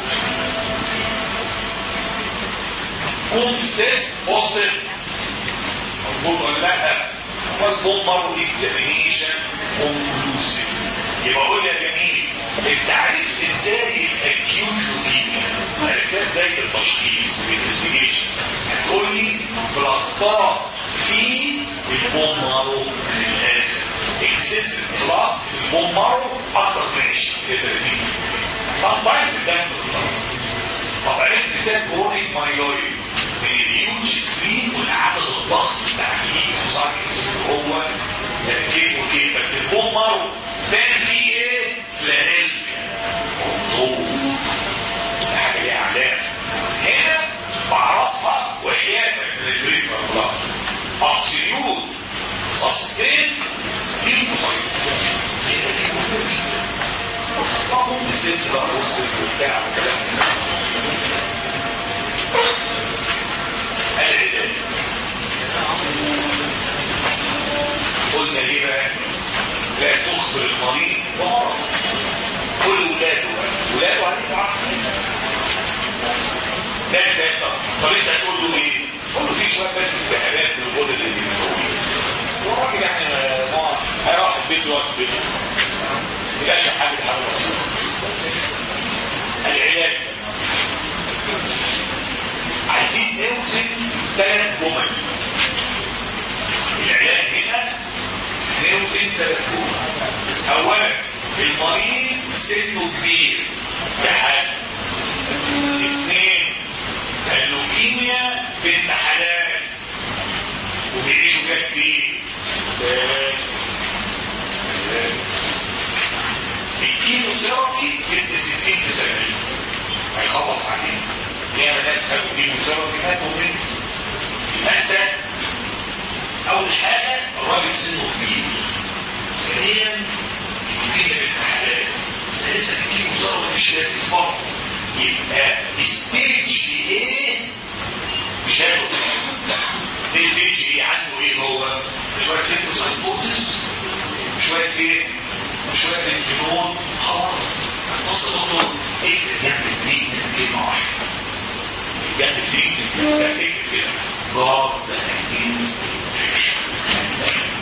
كنت تيست بوزيتيف مظبوط ولا لا؟ والبومر اكزامينيشن كونكلوسيف يبقى قول يا جميل انت عرفت ازاي الاكيوت لوكيميا عرفتها ازاي التشخيص والانفستيجيشن هتقول لي بلاستات في البومر في الاخر اكسسيف بلاست في البومر اكتر من 20 30 sometimes الدم طب عرفت ازاي كرونيك مايلويد الهيوج سكرين والعدد الضخم بتاع الهيوسايتس اللي هو تركيب وكيل بس البومر بان فيه ايه؟ فلانيلفيا منظور حاجه ليها علامه هنا بعرفها وحياتك من البريفر بلاد ابسوليوت سستين ليمفوسايت السيست بقى وصل وبتاع وكلام من ده. العلاج قلنا ليه بقى لا تخبر المريض بمرض كل ولاده بقى ولاده هتبقى عارفين ده ده طب انت هتقول له ايه؟ قول له في شويه بس التهابات في الغدد اللي بتسويه والراجل يعني ما هيروح البيت يقعد في بيته يلاقي حاجه حاجه بسيطه العلاج عايزين نوزن ثلاث جمل العلاج هنا نوزن ثلاث جمل اولا المريض سنه كبير ده حاجه اثنين اللوكيميا بنت حلال وبيعيشوا فيها كتير الكيمو ثيرابي بنت 60 في 70 هيخلص عليه ياما ناس خدوا كيمو ثيرابي ماتوا منه يبقى انت اول حاجه الراجل سنه كبير ثانيا اللوكيميا بنت حلال ثالثا الكيمو ثيرابي مش لازم برضه يبقى ستيج ايه مش هياخد دي ستيج ايه عنده ايه هو شويه فيتوسايتوزس شويه ايه شويه الفنون خلاص بس بص يا دكتور اكتب جنب التريتمنت كلمه واحده جنب التريتمنت اكتب كده جارد اجينست انفكشن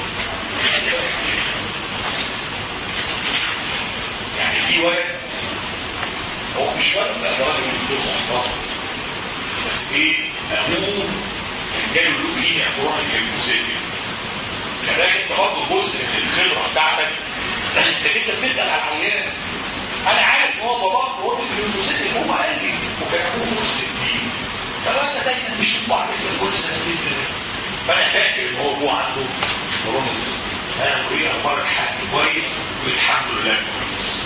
يعني في ولد هو مش ولد ده راجل فلوس بس ايه ابوه كان جاله لوكيميا كورونا في الفوزيتي كذلك انت برضه جزء من الخبره بتاعتك انك انت بتسال على العيان انا عارف ان هو باباك كورونا في الفوزيتي هو قال لي وكان ابوه فوق الستين فانا دايما بنشوف بعض كل سنتين كده فانا فاكر ان هو ابوه عنده كورونا انا وايه اخبار الحاج كويس والحمد لله كويس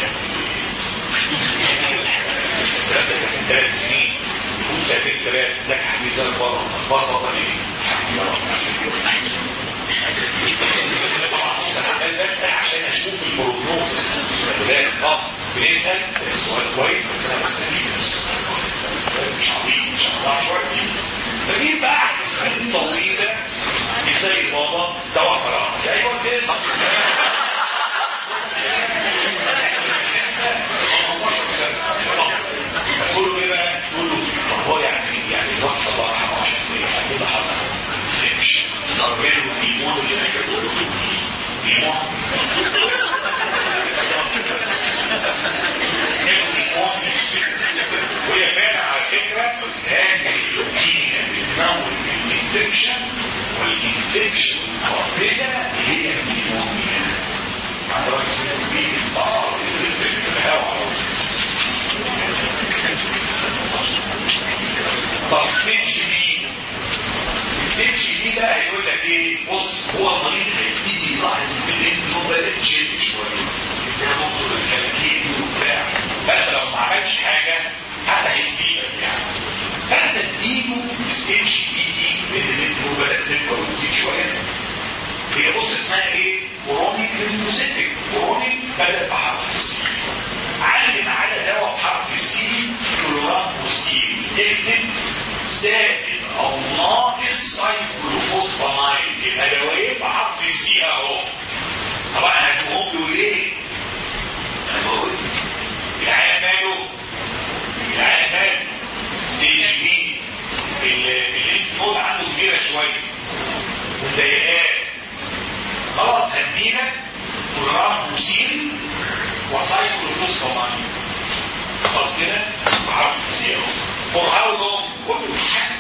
ثلاث سنين يفوت سنتين ثلاث زكى حبيبي زي بره بره بره ايه بس عشان اشوف البروجنوز اه بنسال السؤال كويس بس انا بستفيد من السؤال مش عظيم مش هطلع شويه فجيت بعد سنين طويله ازاي بابا دواء خلاص ايوه كده تقول له ايه بقى؟ تقول له هو يعني يعني الوقت الله يرحمه عشان ايه؟ كده حصل فيش ضربله بيمون اللي انا بقول له بيمون وهي فعلا على فكره هذه اللوكيميا بتموت الانفكشن والانفكشن المقابله هي النيمونيا عند راجل سنه كبير اه في الهواء طب ستيج بي ستيج بي بقى هيقول لك ايه بص هو المريض هيبتدي يلاحظ ان الانت بدات تشد شويه ده دكتور الكلاكيب وبتاع فانت لو ما عملتش حاجه حتى هيسيبك يعني فانت تديله ستيج بي دي لان الانت بدات تكبر وتزيد شويه هي بص اسمها ايه؟ كورونيك ليمفوسيتك كورونيك بدات بحرف السي علم على دواء بحرف السي كلورافوسين اكتب زائد او ناقص سايكلوفوسفامايد يبقى دواء بحرف السي اهو طبعا هتقوم له ليه؟ انا بقول العيال ماله؟ العيال ماله؟ ستيج بي الليمف نود عنده كبيره شويه مضايقات خلاص هديلك كلورافوسين وسايكلوفوسفامايد خلاص كده عرفت السيرة فور هاو لونج كل حاجة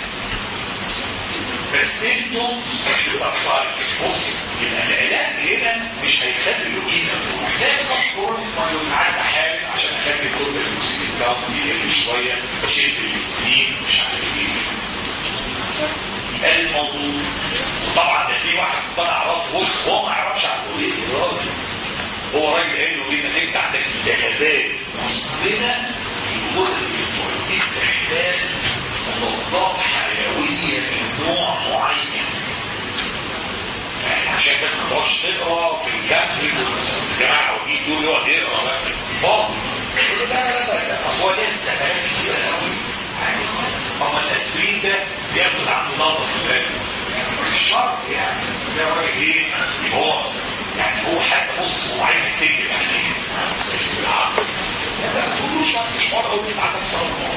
بس انتم سبسايد بص يبقى العلاج هنا مش هيخلي اللوكيميا تروح زي بالظبط كورونا عدى حال عشان اخلي كل المسلمين بتاعهم يقل شويه شد السنين مش عارف ايه الموضوع وطبعا ده في واحد انا اعرفه بص هو ما يعرفش عنه ايه الراجل هو راجل قال له ايه انت عندك التهابات مصرنا الغدد التركيب تحتاج مضادات حيويه من نوع معين يعني عشان بس ما تقعدش تقرا في الكافي والجماعه وجيت دول يقعد يقرا بقى فاضي لا لا لا لا اصل هو ناس تفاهات كتير قوي يعني اما الاسبرين ده بياخد عنده نظره في باله مش شرط يعني ده راجل ايه هو يعني هو حتى بص هو عايز يكتب يعني ايه بالعقل لا ما تقولوش بس مش مره اقول لك عندك صلاه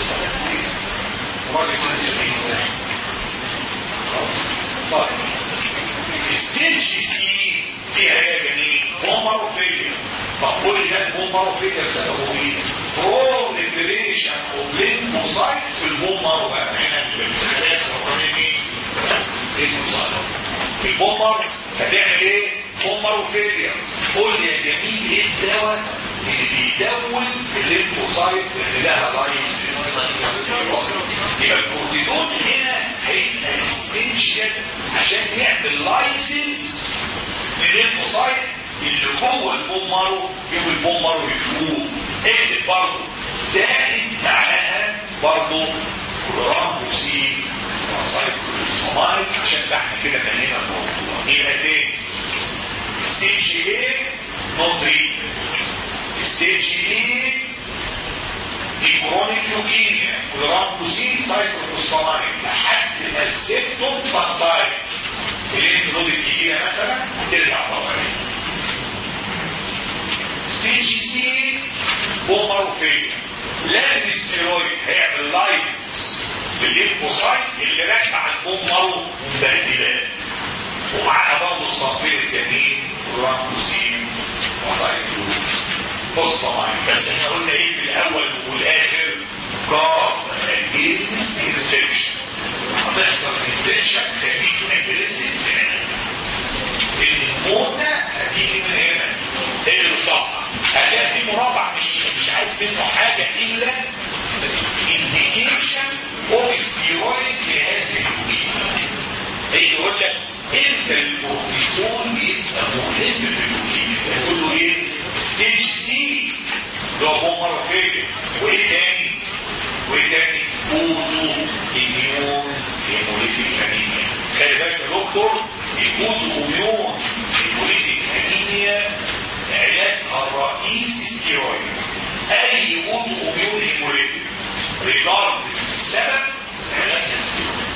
راجل سنه 70 سنه خلاص طيب ستيج سي فيها ايه يا جميل هومروفيليا طب قول لي ده الهومروفيليا سببه ايه proliferation of lymphocytes في البومر بقى هنا بالخلايا السرطانيه مين lymphocytes البومر هتعمل ايه هومروفيليا قول لي يا جميل ايه الدواء اللي بيدون الليمفوسايت اللي لها لايسيس يبقى الكورتيزون هنا هيبقى اسينشال عشان يعمل لايسيس للليمفوسايت اللي جوه البون مارو يوم البون مارو يفوق اكتب برضه زائد معاها برضه كلورامبوسين وسايكلوسومايد عشان ده احنا كده بنينا الموضوع يبقى ايه؟ ستيج ايه؟ نون تريتمنت ستيج ايه؟ الكرونيك لوكيميا كلورامبوسين سايكلوسومايد لحد ما السيبتوم سبسايد الانفلود الكبيره مثلا ترجع طبيعيه ستيج سي بومروفيليا لازم ستيرويد هيعمل لايسيس للليمفوسايت اللي راجع البومرو مبهدلات ومعاها برضه الصنفين الجميل رامبوسين وسايكلو فوسفاماين بس احنا قلنا ايه في الاول والاخر جار اجينست انفكشن هتحصل انفكشن خليك اجريسيف هنا المونة هتيجي من هنا ايه اللي صح هتلاقي في مربع مش مش عايز منه حاجه الا انديكيشن اوف ستيرويد في هذه اللوكيميا ايه يقول لك امتى الكورتيزون بيبقى مهم في اللوكيميا يقول له ايه ستيج سي اللي هو بومر فيلر وايه تاني وايه تاني بودو اميون هيموليتيك انيميا خلي بالك يا دكتور البودو اميون هيموليتيك انيميا علاجها الرئيسي ستيرويد اي بودو اميون هيموليتيك ريجاردلس السبب علاجها ستيرويد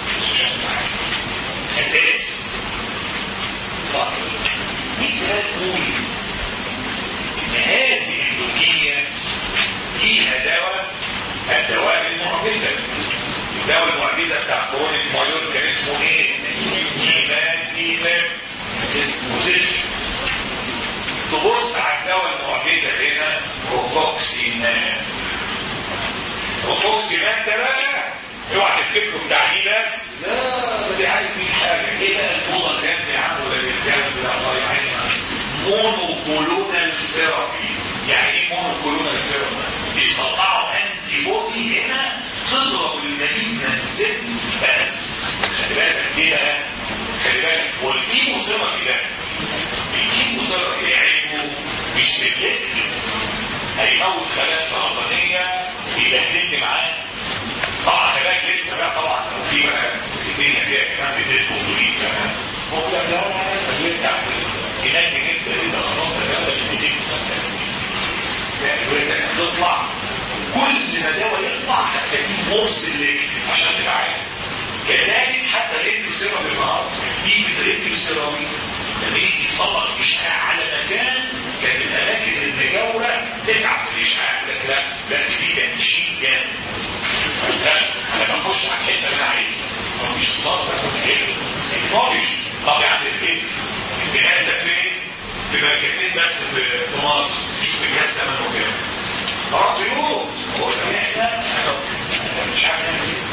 اساسي صح دي كده تقول ان هذه اللوكيميا فيها دواء الدواء المعجزه الدواء المعجزه بتاع كرونيك مايون كان اسمه ايه؟ ايمان ايمان اسمه زفت تبص على الدواء المعجزه هنا روكوكسيمان روكوكسيمان ده بقى اوعى تفتكروا بتاع دي بس لا دي عايز دي حاجه ايه بقى البوظه اللي كانت بيعملوا ده الكلام ده الله يعيننا مونوكولونال ثيرابي يعني ايه مونوكولونال ثيرابي بيصنعوا انتي بودي هنا تضرب المالين سيلز بس خلي بالك كده خلي بالك والكيمو ثيرابي ده الكيمو ثيرابي ايه عيبه مش سلكتيف هيموت خلايا سرطانيه ويبهدلني معاه طبعا خلاك لسه بقى طبعا لو في بقى الدنيا فيها كمان بتدخل 300 سنه هو لا لا لا يرجع هناك انت انت خلاص ده اللي 200 سنه يعني تطلع كل ما دواء يطلع هتلاقيه مرسل عشان تبقى عارف كذلك حتى الراديو سيرابي النهارده دي الراديو سيرابي لما يجي يصلح اشعاع على مكان كانت الاماكن المجاوره تتعب في الاشعاع لك لا لا في تنشيط جامد انا بخش على الحته اللي انا عايزها مش صار تاخد حته النورش طب يعني فين الجهاز ده فين في مركزين بس في, في مصر شوف الجهاز ده منه كام طلعت يوم هو ده احنا مش عارف نعمل ايه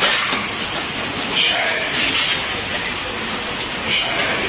مش عارف مش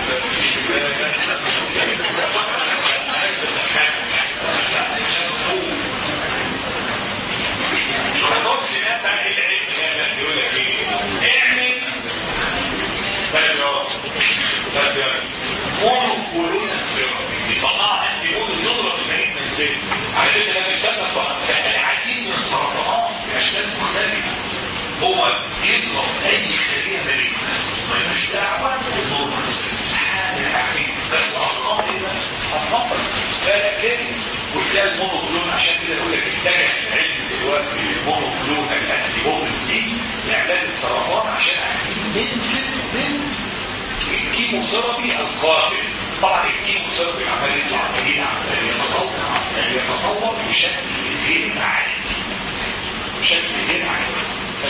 عارف سمعت عن ايه العلم ده يقول لك ايه اعمل بس يا بس يا مونو كولون سيرم بيصنعوا انتي بودي تضرب المريض من سن على فكره ده بيشتغل في العديد من السرطانات باشكال مختلفه هو يضرب اي خليه مريض ملوش دعوه بالنورمال سيلز بس اصلا ايه بس هتنفذ لا لا ليه تلاقي المونوكلون عشان كده يقول لك اتجه العلم دلوقتي للمونوكلون الانتي بوكس دي لاعداد السرطان عشان عايزين ننفذ من الكيمو ثيرابي القاتل طبعا الكيمو ثيرابي عمال يطلع جديد عمال يتطور عمال يتطور بشكل غير عادي بشكل غير عادي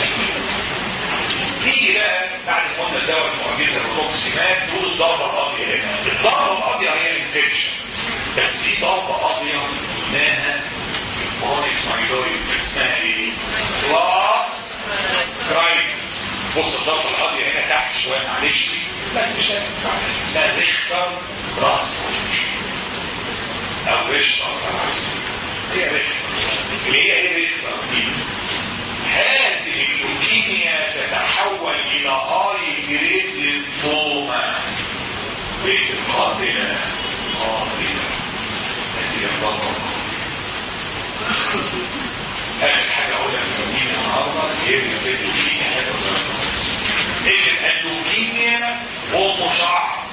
نيجي بقى بعد ما قلنا الدواء المعجزه الروكسيمات دول الضربه القاضيه هنا الضربه القاضيه هي الانفكشن بس في ضربه قاضيه قلناها كرونيك مايلويد اسمها ايه؟ كلاس كرايسيس بص الضربه القاضيه هنا تحت شويه معلش بس مش لازم اسمها ريختر راس او ريشتر هي ريختر اللي هي ايه ريختر دي؟ هذه اللوكيميا تتحول الى هاي جريد للفوما بيت القاتلة قاتلة هذه الضربة آخر حاجة أقولها في اللوكيميا النهاردة هي رسالة اللوكيميا حاجة إن اللوكيميا أم شعر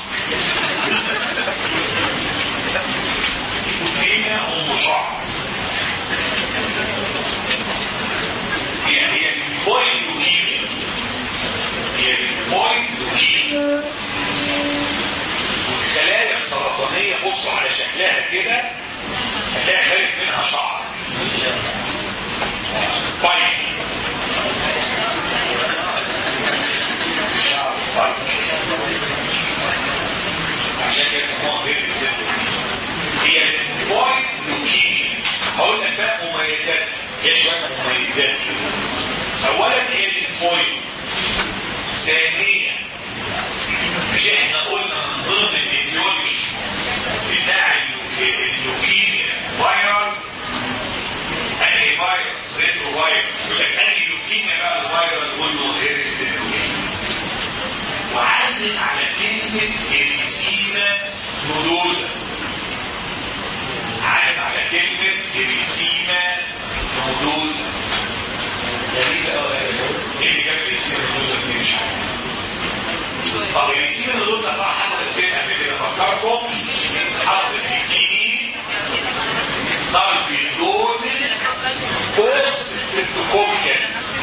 اللوكيميا أم شعر يعني هي الفويد لوكيميا هي الفويد لوكيميا والخلايا السرطانية بصوا على شكلها كده هتلاقي خارج منها شعر سبايك شعر سبايك عشان كده يسموها غير هي الفويد لوكيميا هقول لك بقى مميزات هي شويه مميزات اولا هي الليمفويد ثانيا مش احنا قلنا من ضمن الايديولوجي بتاع اللوكيميا فايرال انهي فيروس ريترو فيروس يقول لك انهي لوكيميا بقى الفيرال يقول له غير السيتوكيميا وعلم على كلمه اريسيما نودوزا علم على كلمه اريسيما نودوزا غريبة قوي ايه اللي جاب الريسيفر النودوزا دي مش عارف طب الريسيفر النودوزا بقى حصلت فين قبل كده فكركم حصلت في تي دي سالفيدوزيس بوست ستريبتوكوكيكال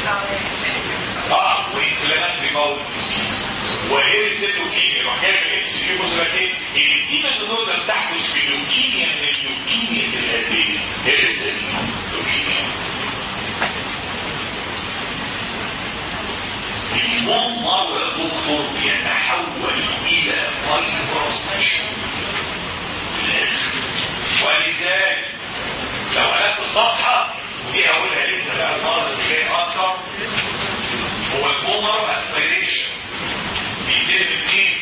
اه وانفلاماتري باول ديزيز وهي السيتوكيميا وحكايه الام سي كيو بص ايه الريسيفر النودوزا بتحدث في لوكيميا من اللوكيمياز الهاتيه هي اللوكيميا المنظر يا دكتور يتحول الى فيروس نشر ولذلك لو قلبت الصفحه ودي هقولها لسه بقى المره اللي جايه اكتر هو البومر اسبيريشن بيبتدي من فين؟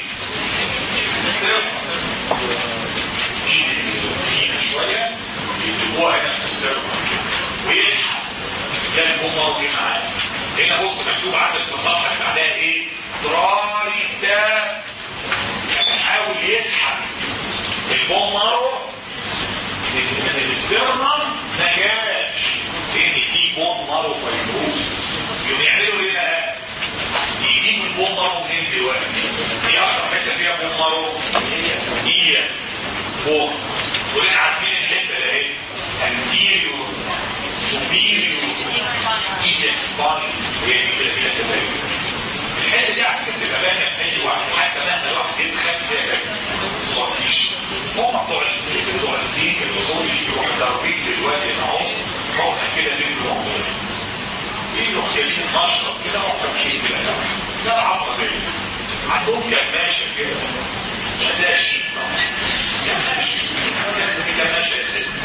فينا شويه يكتبوها هنا في السيرفر ويسحب ده البومر دي معاه هنا بص مكتوب عندك في الصفحه اللي بعدها ايه؟ ترايتا بيحاول يسحب البوم مروه من السبرما ما جاش لان في بوم مروه فيبروز يقوم يعملوا ايه بقى؟ يجيبوا البوم مروه منين دلوقتي؟ هي اكتر حته فيها بوم مروه هي بوم كلنا عارفين الحته ده ايه؟ انتيريور سوبيريور ايدك سباين هي دي كده كده تبين الحته دي على فكره بتبقى باينه في اي واحد حتى مهما الواحد يدخل فيها صوتيش هم بتوع بتوع الدين الاصولي يروحوا ضاربين دلوقتي اهو فوق كده بيجوا يجوا خليل نشرب كده وفاكين كده ده العظمه دي عندهم كماشه كده مش هتلاقي شيء كماشه كماشه يا ست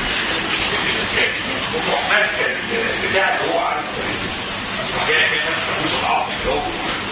وتروح ماسكه البتاع اللي هو عارف جايه كده ماسكه جزء العظم اللي هو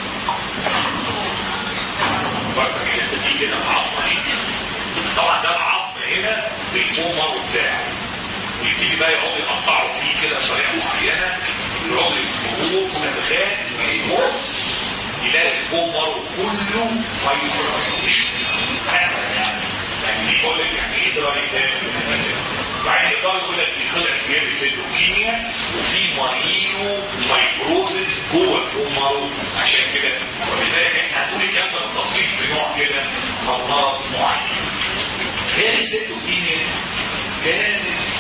برضه الحته دي كده العظمه دي طبعا ده العظم هنا بالبومر وبتاع ويبتدي بقى يقعدوا يقطعوا فيه كده شريحه معينه يقعدوا يسموه صبغات ويبص يلاقي البومر كله فايبرس مثلا يعني يعني دي بقول لك يعني ايه دراي وبعدين يقدر يقول لك في طلع جيل سيتوكيميا وفي مايلو فايبروزس جوه البومر عشان كده ولذلك احنا هنقول الكلام ده بالتفصيل في نوع كده او مرض معين هي السيتوكيميا كانت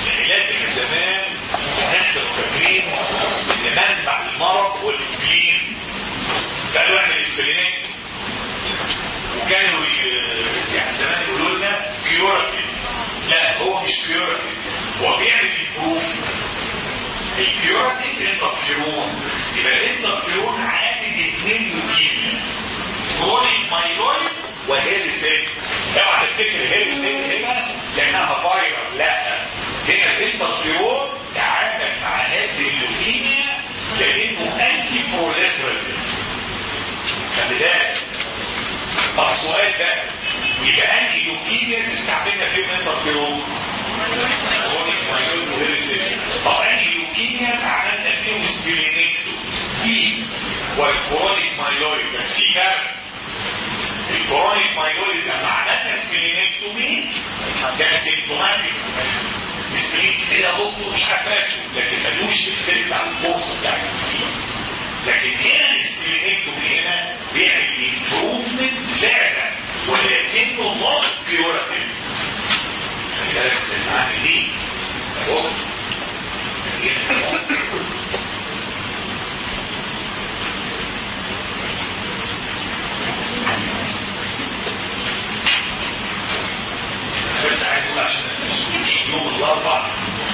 الناس كانوا فاكرين ان منبع المرض هو السبلين قالوا اعمل سبلينات وكانوا ي- يعني زمان يقولوا لنا كيوراتيف لا هو مش كيوراتيف هو بيعمل امبروفمنت الكيوراتيف انترفيرون يبقى الانترفيرون عامل اثنين لوكيميا كرونيك مايلويد وهيرسيل اوعى تفتكر هيرسيل هنا لانها فايرال لا هنا الانترفيرون تعامل مع هذه اللوكيميا لانه انتي بروليفريتيف خلي بالك طب السؤال ده يبقى انهي لوكيميا استعملنا فيهم انترفيرون كرونيك مايلويد وهيرسيل طب انهي لوكيميا عملنا فيهم سبلينيكتو دي والكرونيك مايلويد بس في فرق الكرونيك مايلويد لما عملنا سبلينكتومي كان سيمتوماتيك السبلين كده دكتور مش عارفاته لكن ملوش افكت على الكورس بتاع الديزيز لكن هنا السبلينكتومي هنا بيعمل امبروفمنت فعلا ولكنه نوت كيوراتيف خلي بالك من المعاني دي بص بس عايز اقول عشان مش يوم الاربع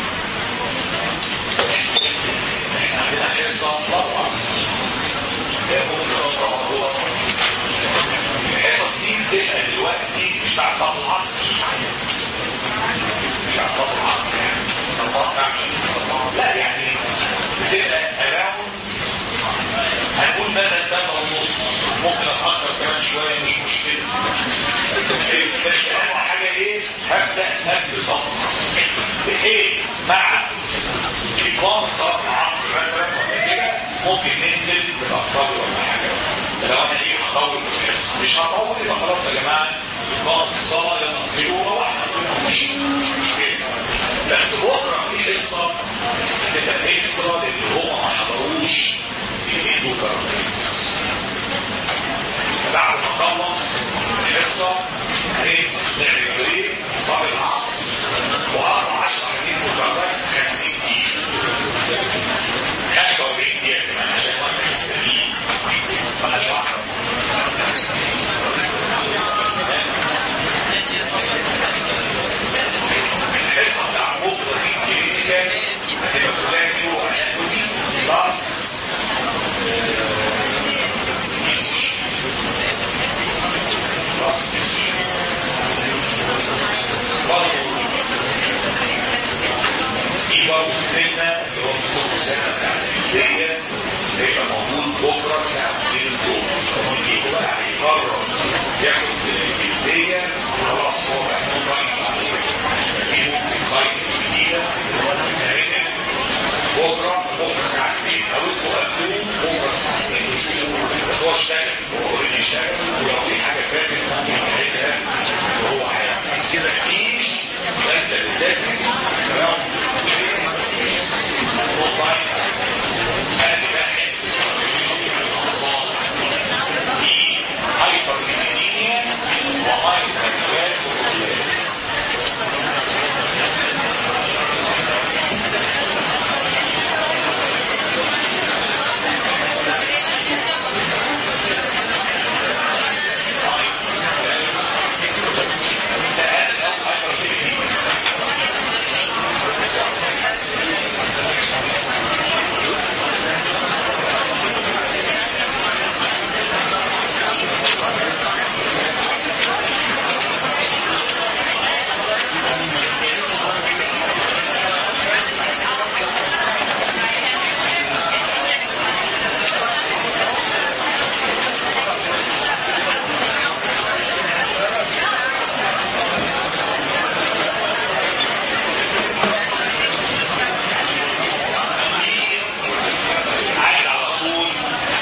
احنا عندنا حصه الاربع الحصص دي بتبقى دلوقتي مش بعد صلاه العصر مش بعد صلاه العصر يعني لا يعني بتبقى اراوند هنقول مثلا ثلاثة ونص ممكن اتأخر كمان شوية مش مشكلة بس أهم حاجة إيه؟ هبدأ قبل صلاة بحيث مع إقامة صلاة العصر مثلا ولا كده ممكن ننزل بالأقصار ولا حاجة لو أنا إيه هطول بالحصة مش هطول يبقى خلاص يا جماعة إقامة الصلاة يلا انزلوا وروحوا مش مش مشكلة بس بكرة في حصة هتبقى اكسترا لأن هما ما حضروش يهدوا كارتيز بعد ما اخلص الحصه هننزل نعمل بريك صلاه العصر وهقطع 10 دقايق مكررات 50 دقيقه 45 دقيقه كمان عشان واحد مستنيين فانا واحده الحصه بتاع بكره دي كلينيكال هتبقى كلها كيلو اناتومي بلس في برضه فيلم اللي هو بيكون السنه بتاع الهديه هيبقى موجود بكره الساعه 2 الظهر ممكن يجي بقى هيقرر ياخد الهديه خلاص هو بقى ممكن في ممكن سايت جديده بكره بكره الساعه 2 او انتوا قدموا بكره الساعه 2 وشوفوا بس هو اشتغل هو اوريدي اشتغل ولو في حاجه فاتت ممكن يعملها وهو هيعمل كده مفيش انت لازم راوند هايبر وهايبر عايز على طول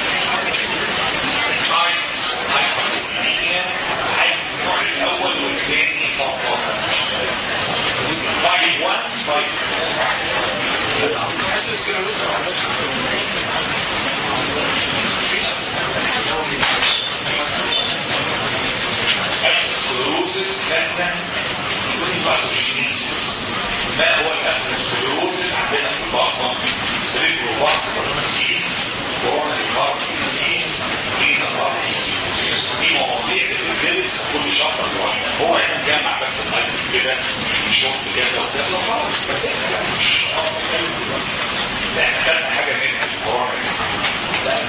تايمز هايبرلينيا عايز النوع الاول والثاني فقط بس جمع بس الألف كده شوط كذا وكذا وخلاص بس احنا لا مش لا احنا خدنا حاجة منها في القرآن لا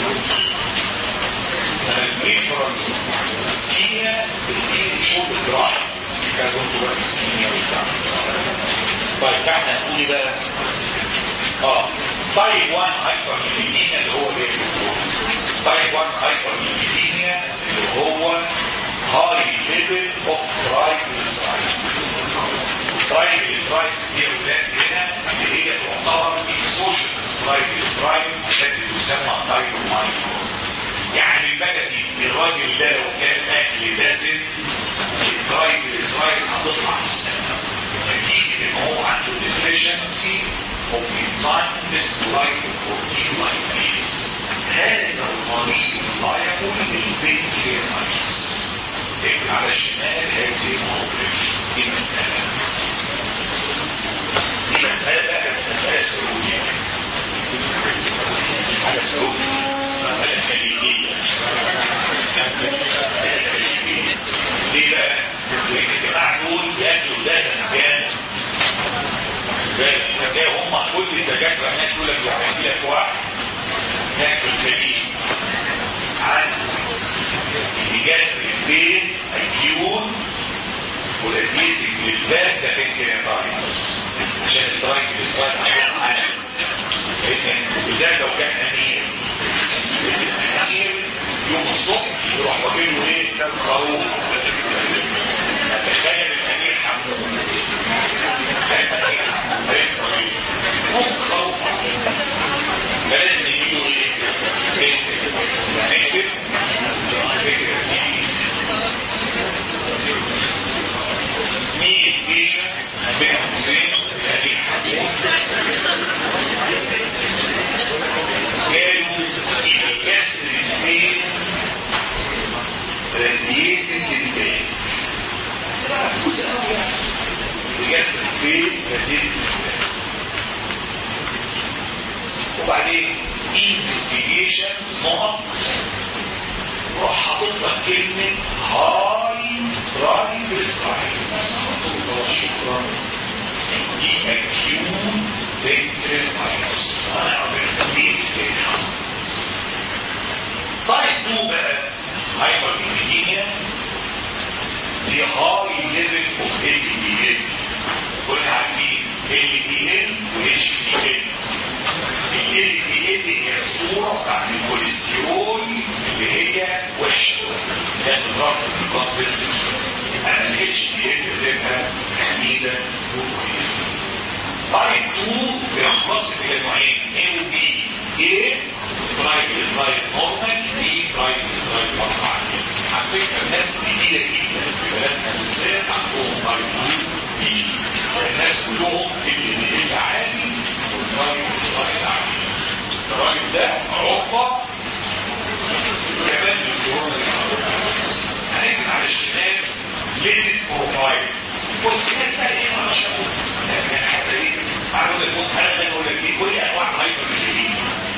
البريفرال سكينيا بتجي شوط الجراح كان قلت بقى سكينيا وبتاع طيب احنا هنقول بقى اه تايب 1 هايبر اللي هو ايه تايب 1 هايبر اللي هو هاي ليفل اوف ترايجليسرايد ترايجليسرايد دي اولاد هنا اللي هي تعتبر السوشيال ترايجليسرايد التي تسمى تايب 1 يعني البلدي الراجل ده لو كان اكل دسم الترايجليسرايد هتطلع في السماء نتيجه ان هو عنده ديفيشنسي of enzyme glycoprotein lipase هذا المريض لا يكون البنكرياتايتس اكتب على الشمال هذه الموقف دي مسألة دي مسألة بقى بس مسألة سعودية على سعودي مسألة خليجية ليه بقى؟ الجماعة دول بياكلوا دسم جامد فتلاقي هم كل الدكاتره هناك يقول لك لو هيجي لك واحد هناك في الخليج عنده الجسر البين اكيون ولديتك للباب ده بنكرياتايتس عشان الترايكليسرايد عشان عالم وبالذات لو كان امير امير يوم الصبح يروح واكل له ايه؟ خروف تخيل الامير حمود نص خروف فلازم يجيبوا ايه؟ نكتب فكرة سيدي مية بيشة بين حسين الأمير حمود قالوا الكسر البين رديتك البين فلوس قوي يعني بجسد البيت رديت وبعدين انفستيجيشنز نقط روح حاطط لك كلمة هاي ترايجليسرايدز شكرا دي اكيوت بنكرياتايتس انا عرفت دي طيب تو بقى هايبر بنكرياتايتس هي هاي ليفل اوف ال دي ال كنا عارفين ال دي ال و اتش دي ال ال دي ال هي الصوره بتاعت الكوليسترول اللي هي وحشه ده الراس الكونسيستنس اما الاتش دي ال بتبقى حميده وكويسه تايب 2 بينقسم الى نوعين A و B A ترايجليسرايد نورمال B ترايجليسرايد مرفوع على فكره الناس كتيره جدا في بلدنا بالذات عندهم تايب 2 B الناس كلهم اللي اللي عالي والترايجليسرايد عالي الراجل ده عقبه كمان الكورونا هنكتب على الشمال ليميت بروفايل بص الناس بقى ايه ما شافوا يعني حتى ايه اقول لك بص انا بقول لك ايه كل انواع الهايبر كتير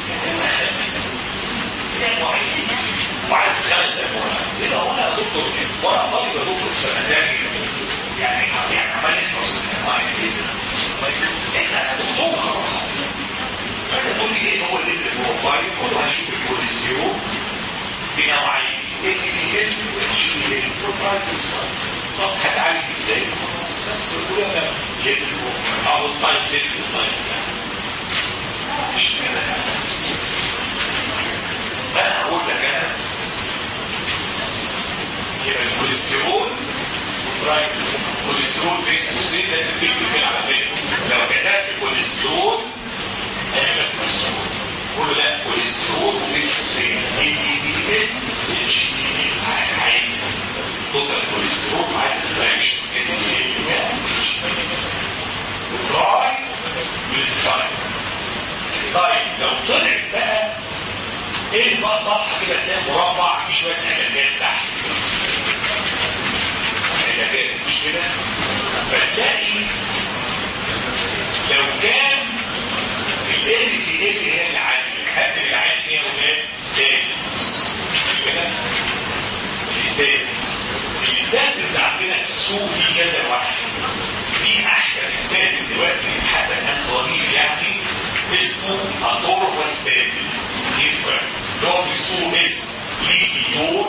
وعايز خمس انواع اذا هو انا دكتور وانا طالب دكتور سنه ثانيه يعني يعني عمال يخلص من انواع احنا دكتور خلاص فانت تقول لي ايه هو اللي بروفايل والله هشوف الكوليسترول بنوعين ال دي ال واتش دي ال بروفايل طب هتعالج ازاي؟ بس كل انا ليه او التايب 6 والتايب مش كده فانا هقول لك انا يبقى الكوليسترول والترايبس الكوليسترول بين قوسين لازم تكتب كده على فكره لو كتبت الكوليسترول اعمل كوليسترول قول لا كوليسترول وبين قوسين اي دي دي ال اتش دي ال عايز توتال كوليسترول عايز فراكشن وتراي بالستايل طيب لو طلع بقى ايه بقى صفحه كده تلاقي مربع فيه شويه علاجات تحت علاجات مش كده فتلاقي لو كان ال دي ال هي اللي عاليه الحد اللي عاليه هي ولاد ستات كده الستات الستات عندنا في السوق في كذا واحد في احسن ستاتس دلوقتي حتى كان ظريف يعني اسمه اتورفا ستاتس يفرق اللي هو في السوق اسمه ليبيدور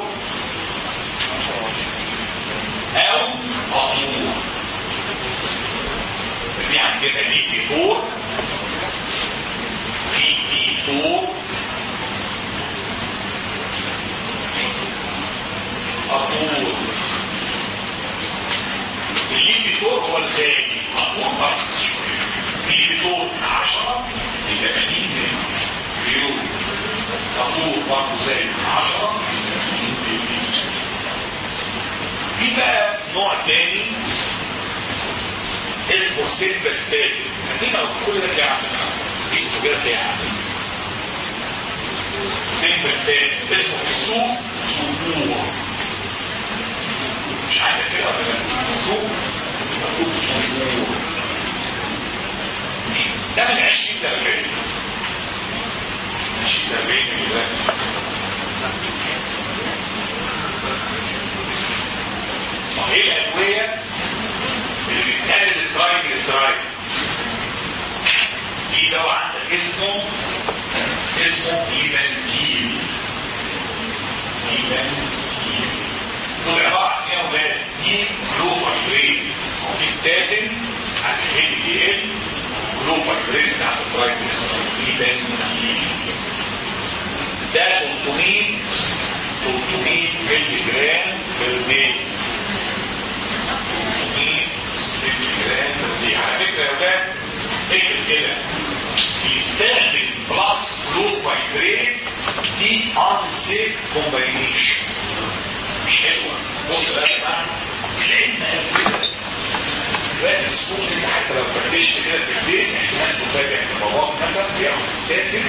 او اطور في عندنا ليبيدور ليبيدور اطور الليبيدور هو الغالي اطور ارخص شويه الليبيدور 10 ل 80 مليون اطور برضه زي 10 في بقى نوع تاني اسمه سيلفستات هتبقى كل ده تلاقي عندنا شوفوا كده تلاقي عندنا سيلفستات اسمه في السوق سبوع مش عندك كده ولا لا؟ مكتوب مكتوب سبوع ده من 20 ل 40 20 ل 40 كده ايه الادويه اللي بتقلل الترايجليسرايد في دواء عندك اسمه اسمه ليمانتين ليمانتين دول عباره عن ايه يا ولاد؟ دي جلوفايبريد وفي ستاتين عن ال دي ال جلوفايبريد بتاعت الترايجليسرايد ليمانتين ده 300 300 مللي جرام بالميل دي على فكره يا ولاد اكتب كده بيستخدم بلس فلوفايبريت دي ان سيف كومباينيشن مش حلوه بص بقى يا جماعه العلم قال كده دلوقتي السوق انت حتى لو فتشت كده في البيت احتمال تفاجئ ان باباك مثلا بياخد ستاتين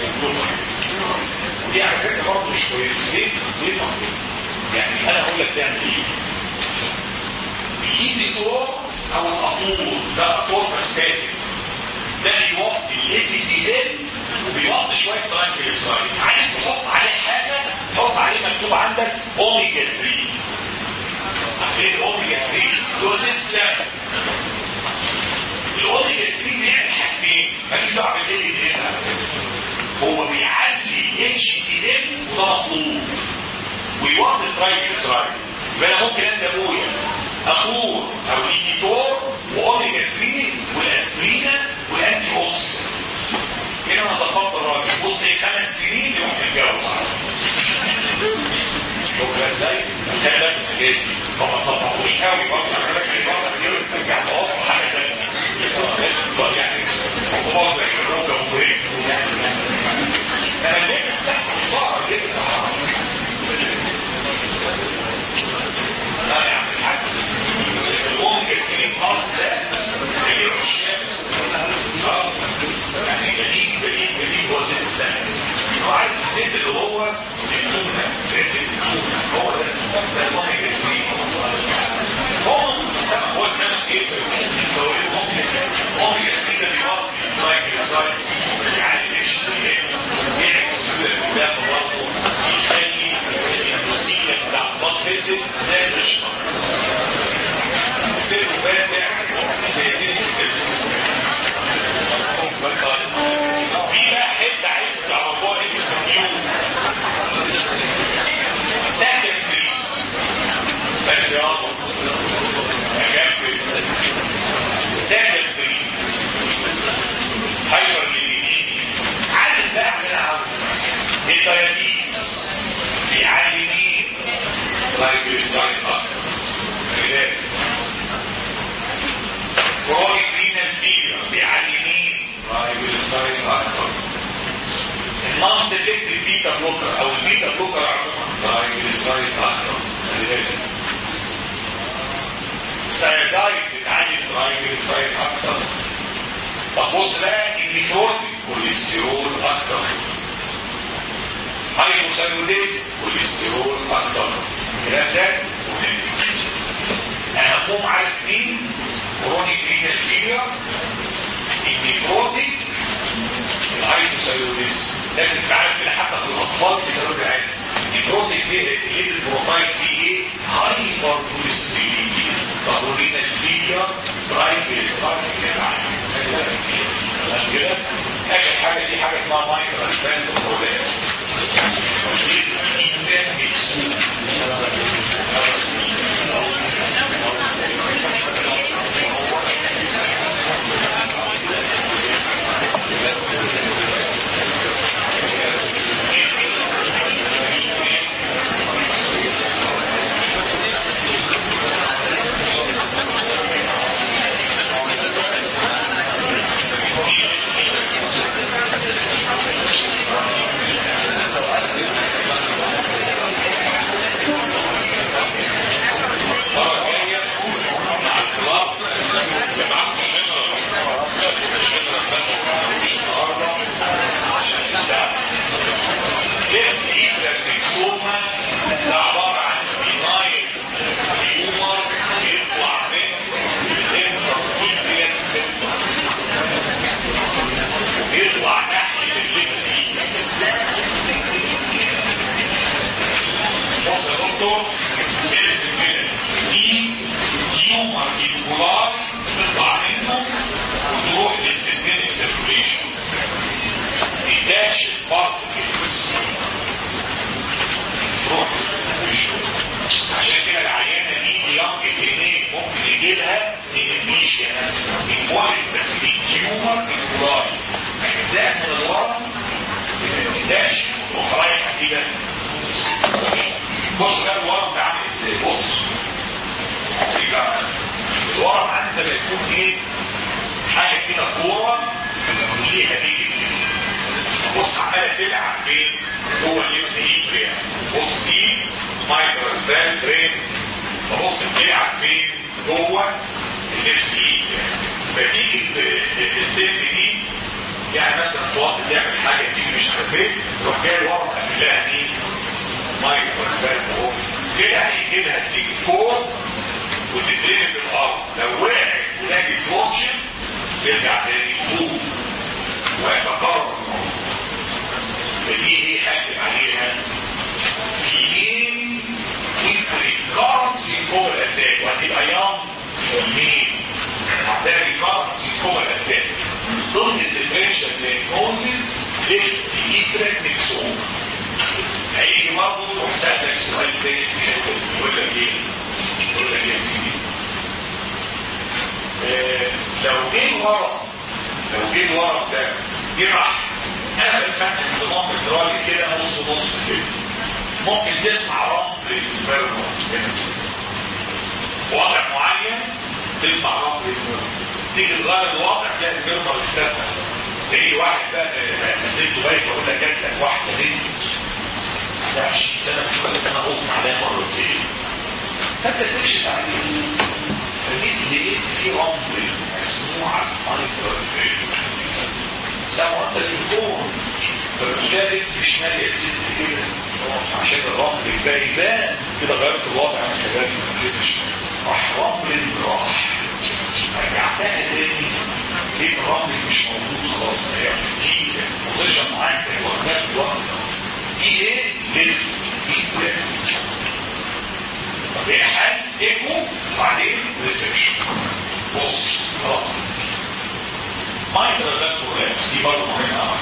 ودي على فكره برضه مش كويس ليه؟ ليه يعني انا اقول لك تعمل ايه؟ بيجيب دكتور او الاطور ده اطور فاستاتيك ده بيوفي ال دي ال وبيوطي شويه ترانكليسرايد عايز تحط عليه حاجه تحط عليه مكتوب عندك اوميجا 3 عارفين الاوميجا 3 دول سهل الاوميجا 3 بيعمل حاجتين مالوش دعوه بالال دي ال هو بيعلي الاتش دي ال وده مطلوب ويوطي الترايجليسرايد يبقى انا ممكن ادي ابويا اخور او ايديتور واوميجا 3 والاسبرينا والانتي اوكسيدنت كده انا ظبطت الراجل بص ايه خمس سنين يروح يتجوز شوف ازاي خلي بالك من الحاجات دي ما تصلحوش قوي برضه خلي بالك من برضه ترجع توفر حاجه ثانيه يعني هو زي الروجه مبريك يعني انا ليه بتحس بصعب ليه بصعب لا يا عم الحاج الام كسرين خاص ده اللي الشاب يعني جديد جديد جديد هو زي السنه هو عارف الزيت اللي هو التونه هو ده ده الام كسرين هو السمك هو السمك ايه؟ هو الام كسرين الام كسرين ده بيوطي ترايجليسرايد يعني مش بيعكس السوله ده برضه يخلي البروسيجر بتاع البط فيسد زي القشطه السر فاتح زي زين السر في بقى حته عايز تعرفوها ايه بيسميوه سكندري بس يابا اجنبي سكندري هايبر ليبيديمي عادل بقى اعمل عاوز الديابيتس بيعلي مين؟ لايكوستاين اكتر خلاف كرونيك رينال فيبر بيعلي مين؟ لايكوستاين اكتر النون سيلكتيف بيتا بلوكر او البيتا بلوكر عموما لايكوستاين اكتر خلاف السيازايد بتعلي اللايكوستاين اكتر طب بص بقى النيفروتيك كوليسترول اكتر هايبوثايروديزم كوليسترول اكتر الكلام ده مهم انا هقوم عارف مين كرونيك رينال فيلير النيفروتيك الهايبوثايروديزم لازم تعرف كده حتى في الاطفال بيسالوا لي عادي النيفروتيك ليه ليه البروفايل فيه ايه هايبر كوليسترول اسمها مايكرو سنت برولابس الفيدباك مكسور المرة الجاية مع الكلاب يبقى معاكم الشجرة الشجرة بتاعتكم مش النهارده عشان تعرف ليفت ايد مكسوفة ده عبارة عن بناين تيومر بيطلع من الانترفيريال سيستم بيطلع ناحية الليفت ايد بص يا دكتور ارسم كده دي تيومر الكولار تطلع منه وتروح للسيستميك سيركوليشن ديتاتش بارتكلز تروح للسيركوليشن عشان كده العيانه دي يونج كلينيك ممكن يجي لها انيميشيا مثلا انفولد بس دي تيومر الكولار اجزاء من الورم ديتاتش تروح رايحه كده بص بقى الورم ده عامل ازاي بص يبقى الورم عامل زي ما يكون ايه حاجه كده كوره ليها دي بص عماله تلعب فين جوه الليفت ايد يعني بص دي مايكرو فان ترين فبص بتلعب فين جوه الليفت ايد فتيجي السن دي يعني مثلا تقعد تعمل حاجه دي مش عارف ايه تروح جاي الورم قافلها دي مايكرو فان اهو كده هيجي لها سيكور وتترمي في الارض لو وقعت ولاقي سموكشن ترجع تاني فوق ويتكرر فدي ايه هكتب عليها فيمين هيستري كارنسي جوه الاتاك وهتبقى يوم والمين هتلاقي كارنسي جوه الاتاك ضمن الديفرنشال دايجنوزيس ليفت ايترك مكسور هيجي برضه يروح سألك سؤال تاني في الحته دي يقول لك ايه؟ يقول لك يا سيدي آه، لو جه الورق لو جه الورق ده جه راح قفل فتح الصمام الدرالي كده نص نص كده ممكن تسمع رمل المرمى في وضع معين تسمع رمل المرمى تيجي تغير الوضع تلاقي المرمى اختفى تلاقي واحد بقى سيبته بايخ يقول لك جات لك واحده بنت ده 20 سنه مش بس انا اغمى عليها مرتين فانت تكشف عليه فجيت لقيت في رمل مسموع مايكرو سمعوا انت التليفون فبتلاقي في شمال يا ست كده عشان الرمل يبان يبان كده غيرت الوضع انا كمان راح رمل راح رجعتها تاني ليه الرمل مش موجود خلاص هي في بوزيشن معين في الوقت الوقت دي ايه؟ ليه؟ دي بلاد طب هي حل ايكو وبعدين ريسبشن بص خلاص مايكرو ده برولابس دي برضه مهمه قوي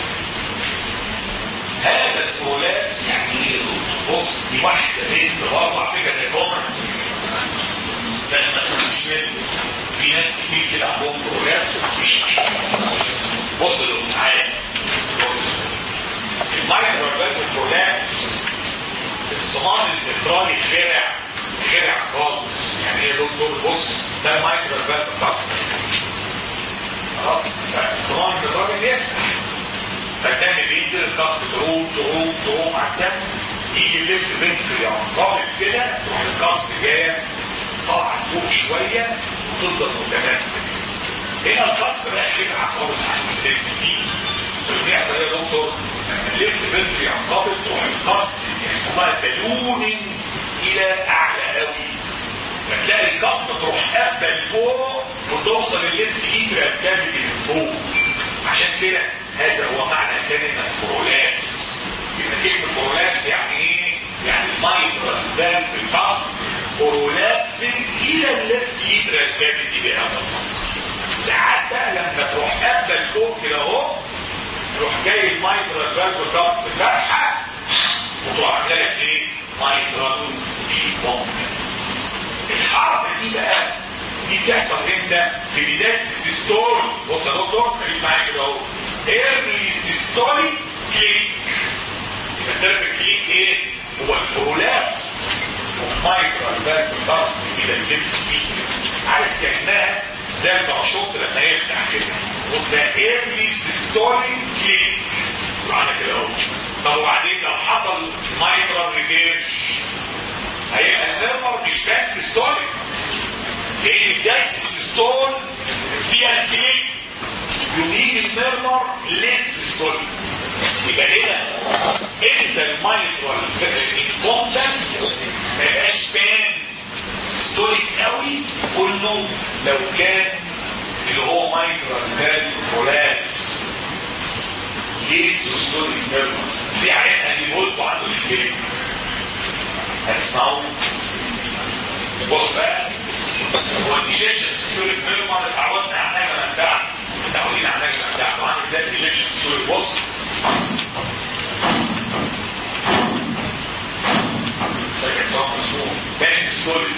هذا البرولابس يعني ايه بص دي واحده بنت برضه على فكره ده كومن بس ما تخافوش منه في ناس كتير كده عندهم برولابس ومفيش بص له تعالى بص المايكرو ده برولابس الصمام البترالي خرع خرع خالص يعني ايه يا دكتور بص ده المايكرو ده كسر خلاص الصمام البترالي بيفتح فالدم بينزل الكسر تروم تروم تروم على الدم يجي الليفت بنت ينقبض كده تروح الكسر جايه طالعه فوق شويه وتفضل متماسكه هنا الكسر بقى خدعه خالص عشان الست دي اللي بيحصل ايه يا دكتور؟ الليفت بنت ينقبض تروح الكسر يحصل لها بالوننج الى اعلى قوي فتلاقي الكسر تروح قابله لفوق وتوصل الليفت ايد كافيتي من فوق عشان كده هذا هو معنى كلمة برولابس يبقى كلمة برولابس يعني ايه؟ يعني المايترال فالف الكسر برولابس الى الليفت ايد كافيتي بهذا المنظر ساعات بقى لما تروح قابله لفوق كده اهو يروح جاي المايترال فالف كاست فتحه وتروح عامله لك ايه؟ مايترال كومبلكس الحركه دي بقى دي بتحصل امتى؟ في بدايه السيستول بص يا دكتور خليك معايا كده اهو ايرلي سيستوليك كليك يبقى سبب الكليك ايه؟ هو البرولابس اوف مايترال فالف كاست كده الليفت عارف كانها زي الباراشوت لما يفتح كده وده ايرلي سيستوليك كليك معنى كده اهو طب وبعدين لو حصل مايكرو ريفيرش هيبقى النيرمر مش بان سيستوليك لان بدايه السيستول فيها الكليك يميل النيرمر ليت سيستوليك يبقى هنا انت المايكرو انكومبتنس ما يبقاش بان سيستوليك قوي كله لو كان اللي هو مايكرو كان كولابس ليه سيستوليك نيرمر في عينها دي بولتو عنده الاثنين هتسمعوا بص بقى هو الديجيشن سيستوليك نيرمر اتعودنا على النجمه بتاعته متعودين على النجمه بتاعته عامل ازاي الديجيشن سيستوليك بص سكت صوت مسموع تاني سيستوليك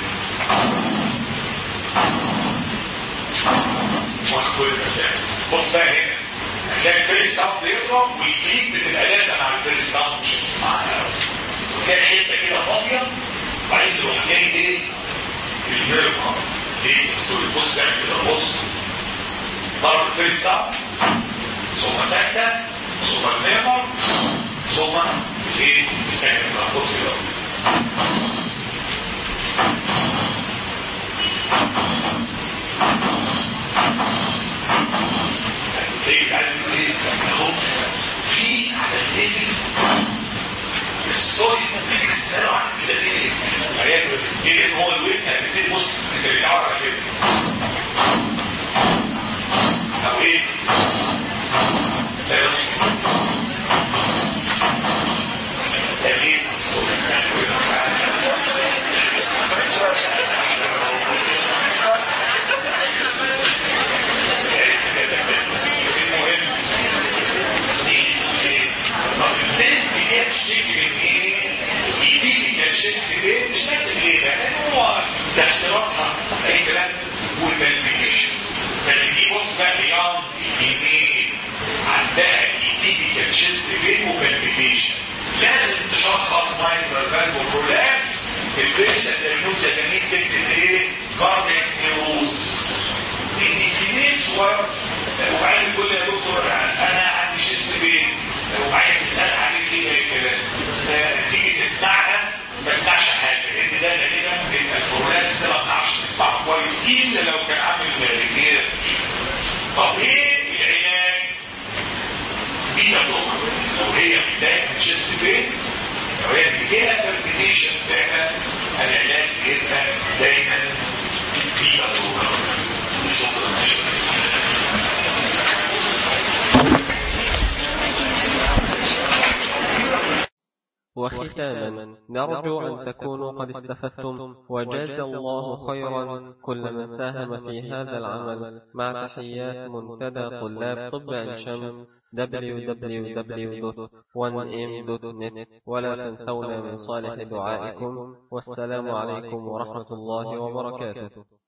واخد كل المسائل بص بقى هنا هتلاقي الفيرست ساوند بيضرب والبيك بتبقى لازم على الفيرست ساوند مش هتسمعها وتلاقي حته كده فاضيه وبعدين تروح جاي ايه في النيرف ليه سيستولي بص تعمل كده بص ضرب الفيرست ساوند ثم سكته ثم النيرف ثم الايه السكند ساوند بص كده تلاقي بعد ايه اهو في على الليفلز الستوري ممكن تسأله عن كده ليه؟ يعني ايه لان هو الويت هتبتدي بص انت بتعرف على كده او ايه؟ مش لازم ليه لان هو تفسيراتها اي كلام والفاليفيكيشن بس دي بص بقى بيان الفيميل عندها ايتيبيكال شيست بين وفاليفيكيشن لازم تشخص مايكرو فالفو برولابس الفيشن دايجنوز جميل تكتب ايه كاردياك نيروزس ان الفيميل صغير وبعدين تقول يا دكتور انا عندي شيست بين وبعدين تسال عليك ليه الكلام تيجي تسمعها ما تسمعش حاجه لان ده غالبا ان البرولابس ده ما بنعرفش نسمعه كويس الا لو كان عامل رجليه طب ايه العلاج؟ بيتا بلوكر لو هي بدايه الشيست بين لو هي بدايه بالبيتيشن بتاعها العلاج بيبقى دايما بيتا بلوكر شكرا وختاما نرجو أن تكونوا قد استفدتم وجاز الله خيرا كل من ساهم في هذا العمل مع تحيات منتدى طلاب طب عين شمس www.1m.net ولا تنسونا من صالح دعائكم والسلام عليكم ورحمة الله وبركاته